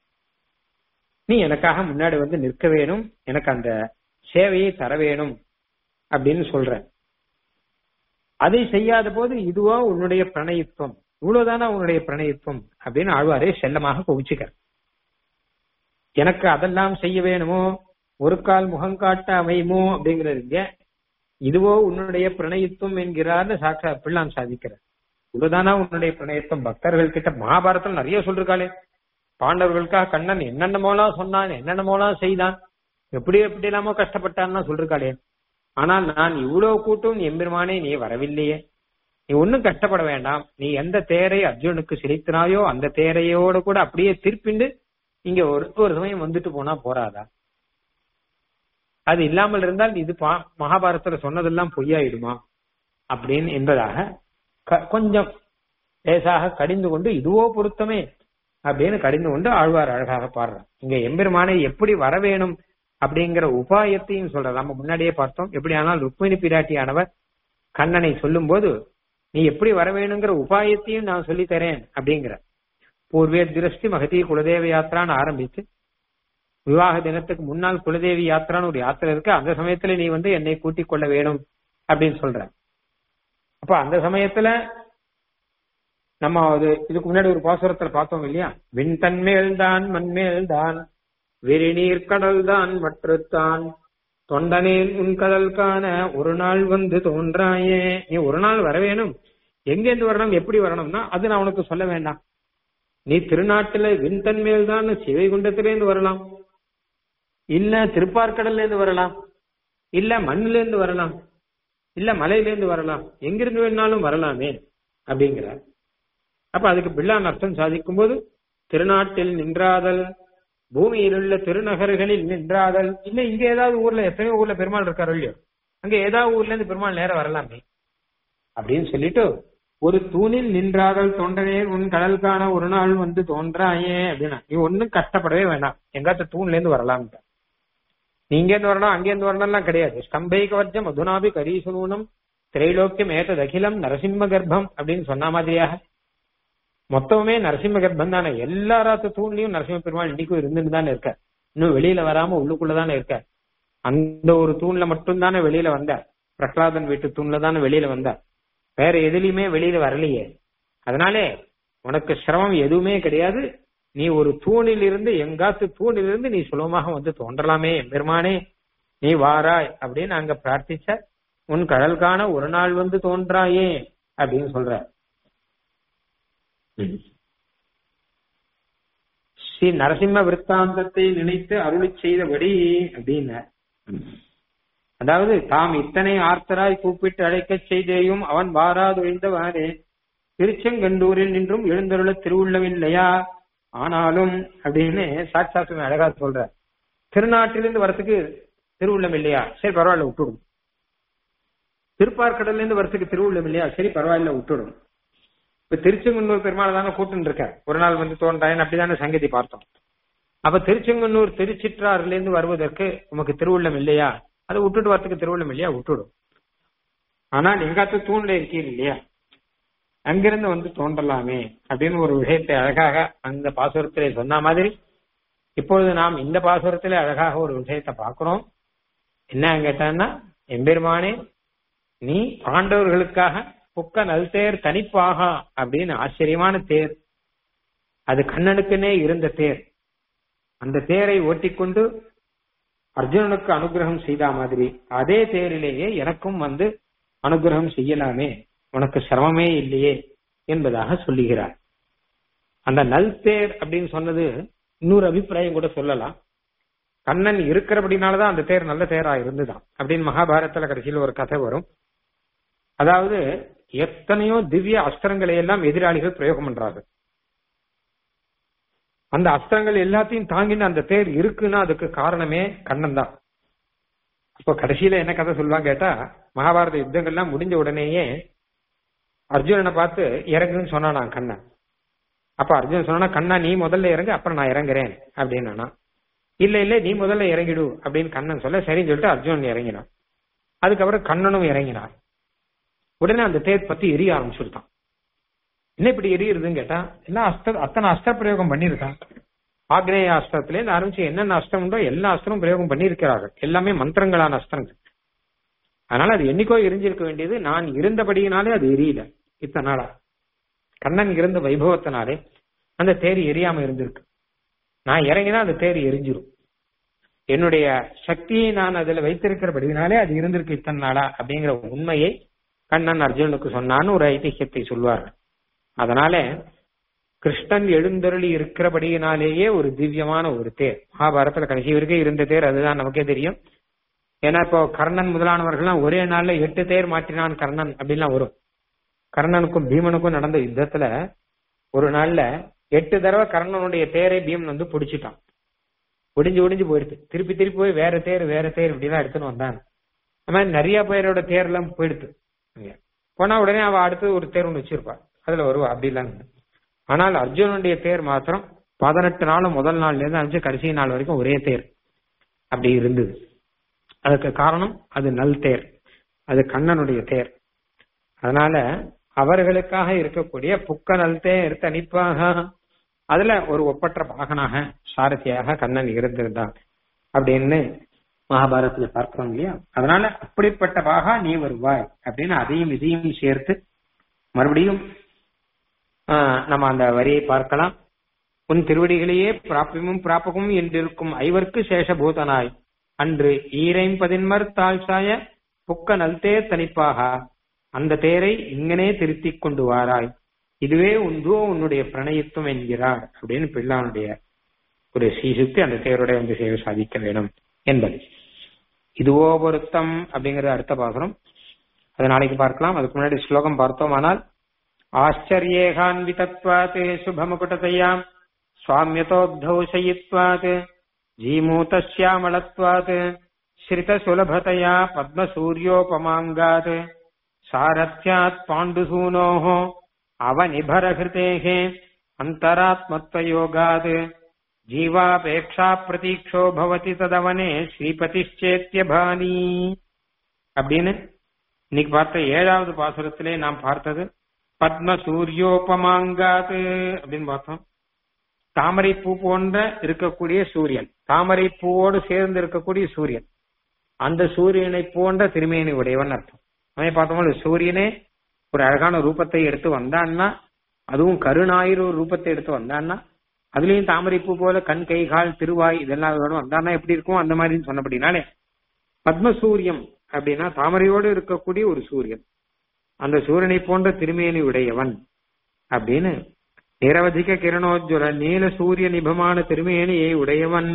நீ எனக்காக முன்னாடி வந்து நிற்க வேணும் எனக்கு அந்த சேவையை தர வேணும் அப்படின்னு சொல்ற அதை செய்யாத போது இதுவா உன்னுடைய பிரணயித்துவம் இவ்வளவுதானா உன்னுடைய பிரணயித்துவம் அப்படின்னு ஆழ்வாரே செல்லமாக குவிச்சுக்க எனக்கு அதெல்லாம் செய்ய வேணுமோ ஒரு கால் முகங்காட்ட அமையுமோ அப்படிங்கிறது இங்க இதுவோ உன்னுடைய பிரணயித்துவம் என்கிறார்னு சாட்சா பிள்ளாம் சாதிக்கிறார் இவ்வளவுதானா உன்னுடைய பிரணயத்துவம் பக்தர்கள் கிட்ட மகாபாரதம் நிறைய சொல்லிருக்காளே பாண்டவர்களுக்காக கண்ணன் என்னென்னமோலாம் சொன்னான் என்னென்னமோலாம் செய்தான் எப்படி எப்படி இல்லாமோ கஷ்டப்பட்டான்னு சொல்லிருக்காளே ஆனால் நான் இவ்வளவு கூட்டும் எம்பெருமானே நீ வரவில்லையே நீ ஒன்னும் கஷ்டப்பட வேண்டாம் நீ எந்த தேரை அர்ஜுனுக்கு செலுத்தினாயோ அந்த தேரையோட கூட அப்படியே திருப்பிண்டு இங்க ஒரு ஒரு சமயம் வந்துட்டு போனா போறாதா அது இல்லாமல் இருந்தால் இது பா- மகாபாரதத்துல சொன்னதெல்லாம் பொய்யாயிடுமா அப்படின்னு என்பதாக க- கொஞ்சம் லேசாக கடிந்து கொண்டு இதுவோ பொருத்தமே அப்படின்னு கடிந்து கொண்டு ஆழ்வார் அழகாக பாடுறார் இங்க எம்பெருமானை எப்படி வர வேணும் அப்படிங்கிற உபாயத்தையும் சொல்றார் நம்ம முன்னாடியே பார்த்தோம் எப்படி ஆனால் ருக்மிணி பிராட்டியானவர் கண்ணனை சொல்லும் போது நீ எப்படி வர வேணுங்கிற உபாயத்தையும் நான் சொல்லி தரேன் அப்படிங்கிற பூர்வே திருஷ்டி மகதி குலதேவ யாத்திரான்னு ஆரம்பிச்சு விவாக தினத்துக்கு முன்னால் குலதேவி யாத்திரான்னு ஒரு யாத்திரை இருக்கு அந்த சமயத்துல நீ வந்து என்னை கூட்டிக் கொள்ள வேணும் அப்படின்னு சொல்ற அப்ப அந்த சமயத்துல நம்ம அது இதுக்கு முன்னாடி ஒரு பாசுரத்துல பார்த்தோம் இல்லையா விண்தன்மேல் தான் மண்மேல் தான் விரிநீர் கடல் தான் மற்றுத்தான் தொண்டனேன் உன் கடல் காண ஒரு நாள் வந்து தோன்றாயே நீ ஒரு நாள் வர வேணும் எங்கேருந்து வரணும் எப்படி வரணும்னா அது நான் உனக்கு சொல்ல வேண்டாம் நீ திருநாட்டுல விண்தன்மேல் தான் சிவைகுண்டத்திலேருந்து வரலாம் இல்ல திருப்பார்கடல்ல இருந்து வரலாம் இல்ல மண்ணுல இருந்து வரலாம் இல்ல மலையில இருந்து வரலாம் எங்கிருந்து வேணாலும் வரலாமே அப்படிங்கிறார் அப்ப அதுக்கு பிள்ளான் அர்த்தம் சாதிக்கும் போது திருநாட்டில் நின்றாதல் பூமியில் உள்ள திருநகர்களில் நின்றாதல் இல்ல இங்க ஏதாவது ஊர்ல எத்தனையோ ஊர்ல பெருமாள் இருக்காரு இல்லையோ அங்க ஏதாவது ஊர்ல இருந்து பெருமாள் நேரம் வரலாமே அப்படின்னு சொல்லிட்டு ஒரு தூணில் நின்றாதல் தொண்டனே உன் கடல் காண ஒரு நாள் வந்து தோன்றாயே அப்படின்னா நீ ஒண்ணும் கஷ்டப்படவே வேண்டாம் எங்காத்த தூண்ல இருந்து வரலாம் நீ இங்க இருந்து வரணும் அங்க இருந்து வரணும்லாம் கிடையாது ஸ்தம்பைக வர்ஜம் மதுனாபி கரீசுனூனம் திரைலோக்கியம் ஏத்தது அகிலம் நரசிம்ம கர்ப்பம் அப்படின்னு சொன்ன மாதிரியாக மொத்தமே நரசிம்ம கர்ப்பம் தானே எல்லா ராத்து தூண்லயும் நரசிம்ம பெருமாள் இன்னைக்கும் இருந்துட்டு தானே இருக்க இன்னும் வெளியில வராம உள்ளுக்குள்ளதானே இருக்க அந்த ஒரு தூண்ல மட்டும் தானே வெளியில வந்த பிரகலாதன் வீட்டு தூண்ல தானே வெளியில வந்த வேற எதுலயுமே வெளியில வரலையே அதனாலே உனக்கு சிரமம் எதுவுமே கிடையாது நீ ஒரு தூணில் இருந்து எங்காத்து தூணில் இருந்து நீ சுலபமாக வந்து தோன்றலாமே பெருமானே நீ வாராய் அப்படின்னு அங்க பிரார்த்திச்ச உன் கடல் காண ஒரு நாள் வந்து தோன்றாயே அப்படின்னு சொல்ற ஸ்ரீ நரசிம்ம விற்த்தாந்தத்தை நினைத்து அருளி செய்தபடி அப்படின்னு அதாவது தாம் இத்தனை ஆர்த்தராய் கூப்பிட்டு அழைக்கச் செய்தேயும் அவன் வாராதொழிந்தவாறே திருச்செங்கண்டூரில் நின்றும் எழுந்தருள திருவுள்ளவில்லையா ஆனாலும் அப்படின்னு சாட்சாத்து அழகா சொல்ற திருநாட்டிலிருந்து வரத்துக்கு திருவுள்ளம் இல்லையா சரி பரவாயில்ல விட்டுடும் திருப்பார்கடல்ல இருந்து வரத்துக்கு திருவுள்ளம் இல்லையா சரி பரவாயில்ல விட்டுடும் இப்ப திருச்செங்கன்னூர் பெருமாள் தானே கூட்டுன்னு இருக்கார் ஒரு நாள் வந்து தோன்றாயன் அப்படிதானே சங்கதி பார்த்தோம் அப்ப திருச்செங்கன்னூர் திருச்சிற்றாறுல இருந்து வருவதற்கு உமக்கு திருவுள்ளம் இல்லையா அதை விட்டுட்டு வரத்துக்கு திருவுள்ளம் இல்லையா விட்டுடும் ஆனால் எங்காத்து தூண்ல இருக்கீர் இல்லையா அங்கிருந்து வந்து தோன்றலாமே அப்படின்னு ஒரு விஷயத்தை அழகாக அந்த பாசுரத்திலே சொன்ன மாதிரி இப்பொழுது நாம் இந்த பாசுரத்திலே அழகாக ஒரு விஷயத்தை பார்க்கிறோம் என்ன கேட்டான்னா எம்பெருமானே நீ பாண்டவர்களுக்காக புக்க நல் தேர் தனிப்பாகா அப்படின்னு ஆச்சரியமான தேர் அது கண்ணனுக்குன்னே இருந்த தேர் அந்த தேரை ஓட்டிக்கொண்டு அர்ஜுனனுக்கு அனுகிரகம் செய்த மாதிரி அதே தேரிலேயே எனக்கும் வந்து அனுகிரகம் செய்யலாமே உனக்கு சிரமமே இல்லையே என்பதாக சொல்லுகிறார் அந்த நல் தேர் அப்படின்னு சொன்னது இன்னொரு அபிப்பிராயம் கூட சொல்லலாம் கண்ணன் இருக்கிறபடினாலதான் அந்த தேர் நல்ல தேரா இருந்துதான் அப்படின்னு மகாபாரதத்துல கடைசியில் ஒரு கதை வரும் அதாவது எத்தனையோ திவ்ய அஸ்திரங்களை எல்லாம் எதிராளிகள் பிரயோகம் பண்றாங்க அந்த அஸ்திரங்கள் எல்லாத்தையும் தாங்கின அந்த தேர் இருக்குன்னா அதுக்கு காரணமே கண்ணன் தான் அப்போ கடைசியில என்ன கதை சொல்லுவாங்க கேட்டா மகாபாரத யுத்தங்கள்லாம் முடிஞ்ச உடனேயே அர்ஜுனனை பார்த்து இறங்குன்னு சொன்னானா கண்ணன் அப்ப அர்ஜுனன் சொன்னா கண்ணா நீ முதல்ல இறங்கு அப்புறம் நான் இறங்குறேன் அப்படின்னா இல்ல இல்ல நீ முதல்ல இறங்கிடு அப்படின்னு கண்ணன் சொல்ல சரின்னு சொல்லிட்டு அர்ஜுனன் இறங்கினான் அதுக்கப்புறம் கண்ணனும் இறங்கினார் உடனே அந்த தேர் பத்தி எரிய ஆரம்பிச்சுட்டான் என்ன இப்படி எரியுதுன்னு கேட்டா எல்லாம் அஸ்திர அத்தனை அஸ்திர பிரயோகம் பண்ணியிருக்கான் ஆக்னேய அஸ்திரத்துல இருந்து ஆரம்பிச்சு என்னென்ன அஸ்திரம் உண்டோ எல்லா அஸ்திரமும் பிரயோகம் பண்ணியிருக்கிறார்கள் எல்லாமே மந்திரங்களான அஸ்திரங்கள் அதனால அது என்னைக்கோ எரிஞ்சிருக்க வேண்டியது நான் இருந்தபடியினாலே அது எரியல இத்தனை நாளா கண்ணன் இருந்த வைபவத்தினாலே அந்த தேர் எரியாம இருந்திருக்கு நான் இறங்கினா அந்த தேர் எரிஞ்சிரும் என்னுடைய சக்தியை நான் அதுல வைத்திருக்கிறபடினாலே அது இருந்திருக்கு இத்தனை நாளா அப்படிங்கிற உண்மையை கண்ணன் அர்ஜுனுக்கு சொன்னான்னு ஒரு ஐதிஹ்யத்தை சொல்வார்கள் அதனால கிருஷ்ணன் எழுந்தருளி இருக்கிறபடியினாலேயே ஒரு திவ்யமான ஒரு தேர் மகாபாரதத்துல கடைசி வரைக்கும் இருந்த தேர் அதுதான் நமக்கே தெரியும் ஏன்னா இப்போ கர்ணன் முதலானவர்கள்லாம் ஒரே நாள்ல எட்டு தேர் மாற்றினான் கர்ணன் அப்படின்லாம் வரும் கர்ணனுக்கும் பீமனுக்கும் நடந்த யுத்தத்துல ஒரு நாள்ல எட்டு தடவை கர்ணனுடைய தேரை பீமன் வந்து பிடிச்சிட்டான் ஒடிஞ்சு ஒடிஞ்சு போயிடுது திருப்பி திருப்பி போய் வேற தேர் வேற தேர் இப்படிலாம் எடுத்துன்னு வந்தான் அந்த மாதிரி நிறைய பேரோட தேர் எல்லாம் போயிடுது போனா உடனே அவ அடுத்து ஒரு தேர் ஒன்று வச்சிருப்பா அதுல வருவா அப்படிலாம் ஆனால் அர்ஜுனனுடைய தேர் மாத்திரம் பதினெட்டு நாளும் முதல் நாள்ல இருந்து ஆரம்பிச்சு கடைசி நாள் வரைக்கும் ஒரே தேர் அப்படி இருந்தது அதுக்கு காரணம் அது நல் தேர் அது கண்ணனுடைய தேர் அதனால அவர்களுக்காக இருக்கக்கூடிய புக்க நல் தேர் தனிப்பாக அதுல ஒரு ஒப்பற்ற பாகனாக சாரதியாக கண்ணன் இருந்திருந்தான் அப்படின்னு மகாபாரதத்துல பார்க்கிறோம் இல்லையா அதனால அப்படிப்பட்ட பாகா நீ வருவாய் அப்படின்னு அதையும் இதையும் சேர்த்து மறுபடியும் நம்ம அந்த வரியை பார்க்கலாம் உன் திருவடிகளையே பிராப்பியமும் பிராப்பகமும் என்றிருக்கும் ஐவர்க்கு சேஷபூதனாய் அன்று ஈரைம்பதின்மர் தாழ் சாய புக்க நல்தே தனிப்பாக அந்த தேரை இங்கனே திருத்திக் கொண்டு வாராய் இதுவே உந்தோ உன்னுடைய பிரணயத்துவம் என்கிறார் அப்படின்னு பிள்ளானுடைய ஒரு சீசுக்கு அந்த தேருடைய வந்து சேவை சாதிக்க வேணும் என்பது இதுவோ பொருத்தம் அப்படிங்கறது அடுத்த பாசுரம் அது நாளைக்கு பார்க்கலாம் அதுக்கு முன்னாடி ஸ்லோகம் பார்த்தோமானால் ஆச்சரியேகான்விதத்வாத் சுபமுகுட்டதையாம் சுவாமியதோப்தௌ சயித்வாத் ஜீமூதஸ்யாமளத்வாத் ஸ்ரிதசுலபதயா பத்மசூரியோபமாங்காத் சாரத்யாத் பாண்டுசூனோः அவநிபரஹிருதேः அந்தராத்மத்வயோகாத் ஜீவாபேக்ஷா பிரதீட்சோ பவதி ததவனே ஸ்ரீபதிச்சேத்தியபானி அப்படின்னு இன்னைக்கு பார்த்த ஏழாவது பாசுரத்திலே நாம் பார்த்தது பத்ம சூரியோபமாங்காது அப்படின்னு பார்த்தோம் தாமரை பூ போன்ற இருக்கக்கூடிய சூரியன் தாமரை பூவோடு சேர்ந்து இருக்கக்கூடிய சூரியன் அந்த சூரியனை போன்ற திருமேனி உடையவன் அர்த்தம் அவன் பார்த்தோம்னா சூரியனே ஒரு அழகான ரூபத்தை எடுத்து வந்தான்னா அதுவும் கருணாயிர ஒரு ரூபத்தை எடுத்து வந்தான்னா அதுலயும் தாமரை பூ போல கண் கை கால் திருவாய் இதெல்லாம் அதோட வந்தான்னா எப்படி இருக்கும் அந்த மாதிரின்னு சொன்னபடினாலே பத்மசூரியம் அப்படின்னா தாமரையோடு இருக்கக்கூடிய ஒரு சூரியன் அந்த சூரியனை போன்ற திருமேனி உடையவன் அப்படின்னு நிரவதிக கிரணோஜ்வர நீல சூரிய நிபமான திருமேனியை உடையவன்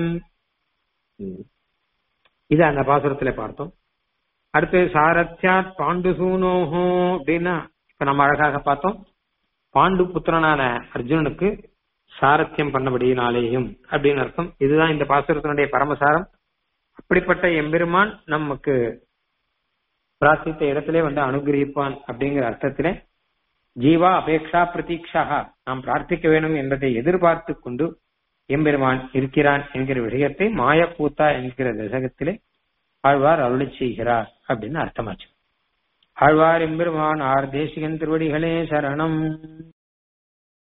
இது அந்த பாசுரத்துல பார்த்தோம் அடுத்து சாரத்யாத் பாண்டுசூனோஹோ அப்படின்னா இப்ப நம்ம அழகாக பார்த்தோம் பாண்டு புத்திரனான அர்ஜுனனுக்கு சாரத்தியம் பண்ணபடியினாலேயும் அப்படின்னு அர்த்தம் இதுதான் இந்த பாசுரத்தினுடைய பரமசாரம் அப்படிப்பட்ட எம்பெருமான் நமக்கு பிரார்த்தித்த இடத்திலே வந்து அனுகிரகிப்பான் அப்படிங்கிற அர்த்தத்திலே ஜீவா அபேக்ஷா பிரதீக்ஷா நாம் பிரார்த்திக்க வேண்டும் என்பதை எதிர்பார்த்து கொண்டு எம்பெருமான் இருக்கிறான் என்கிற விஷயத்தை மாயக்கூத்தா என்கிற தசகத்திலே ஆழ்வார் அருளி செய்கிறார் அப்படின்னு அர்த்தமாச்சு ஆழ்வார் எம்பெருமான் ஆர் தேசிகன் திருவடிகளே சரணம்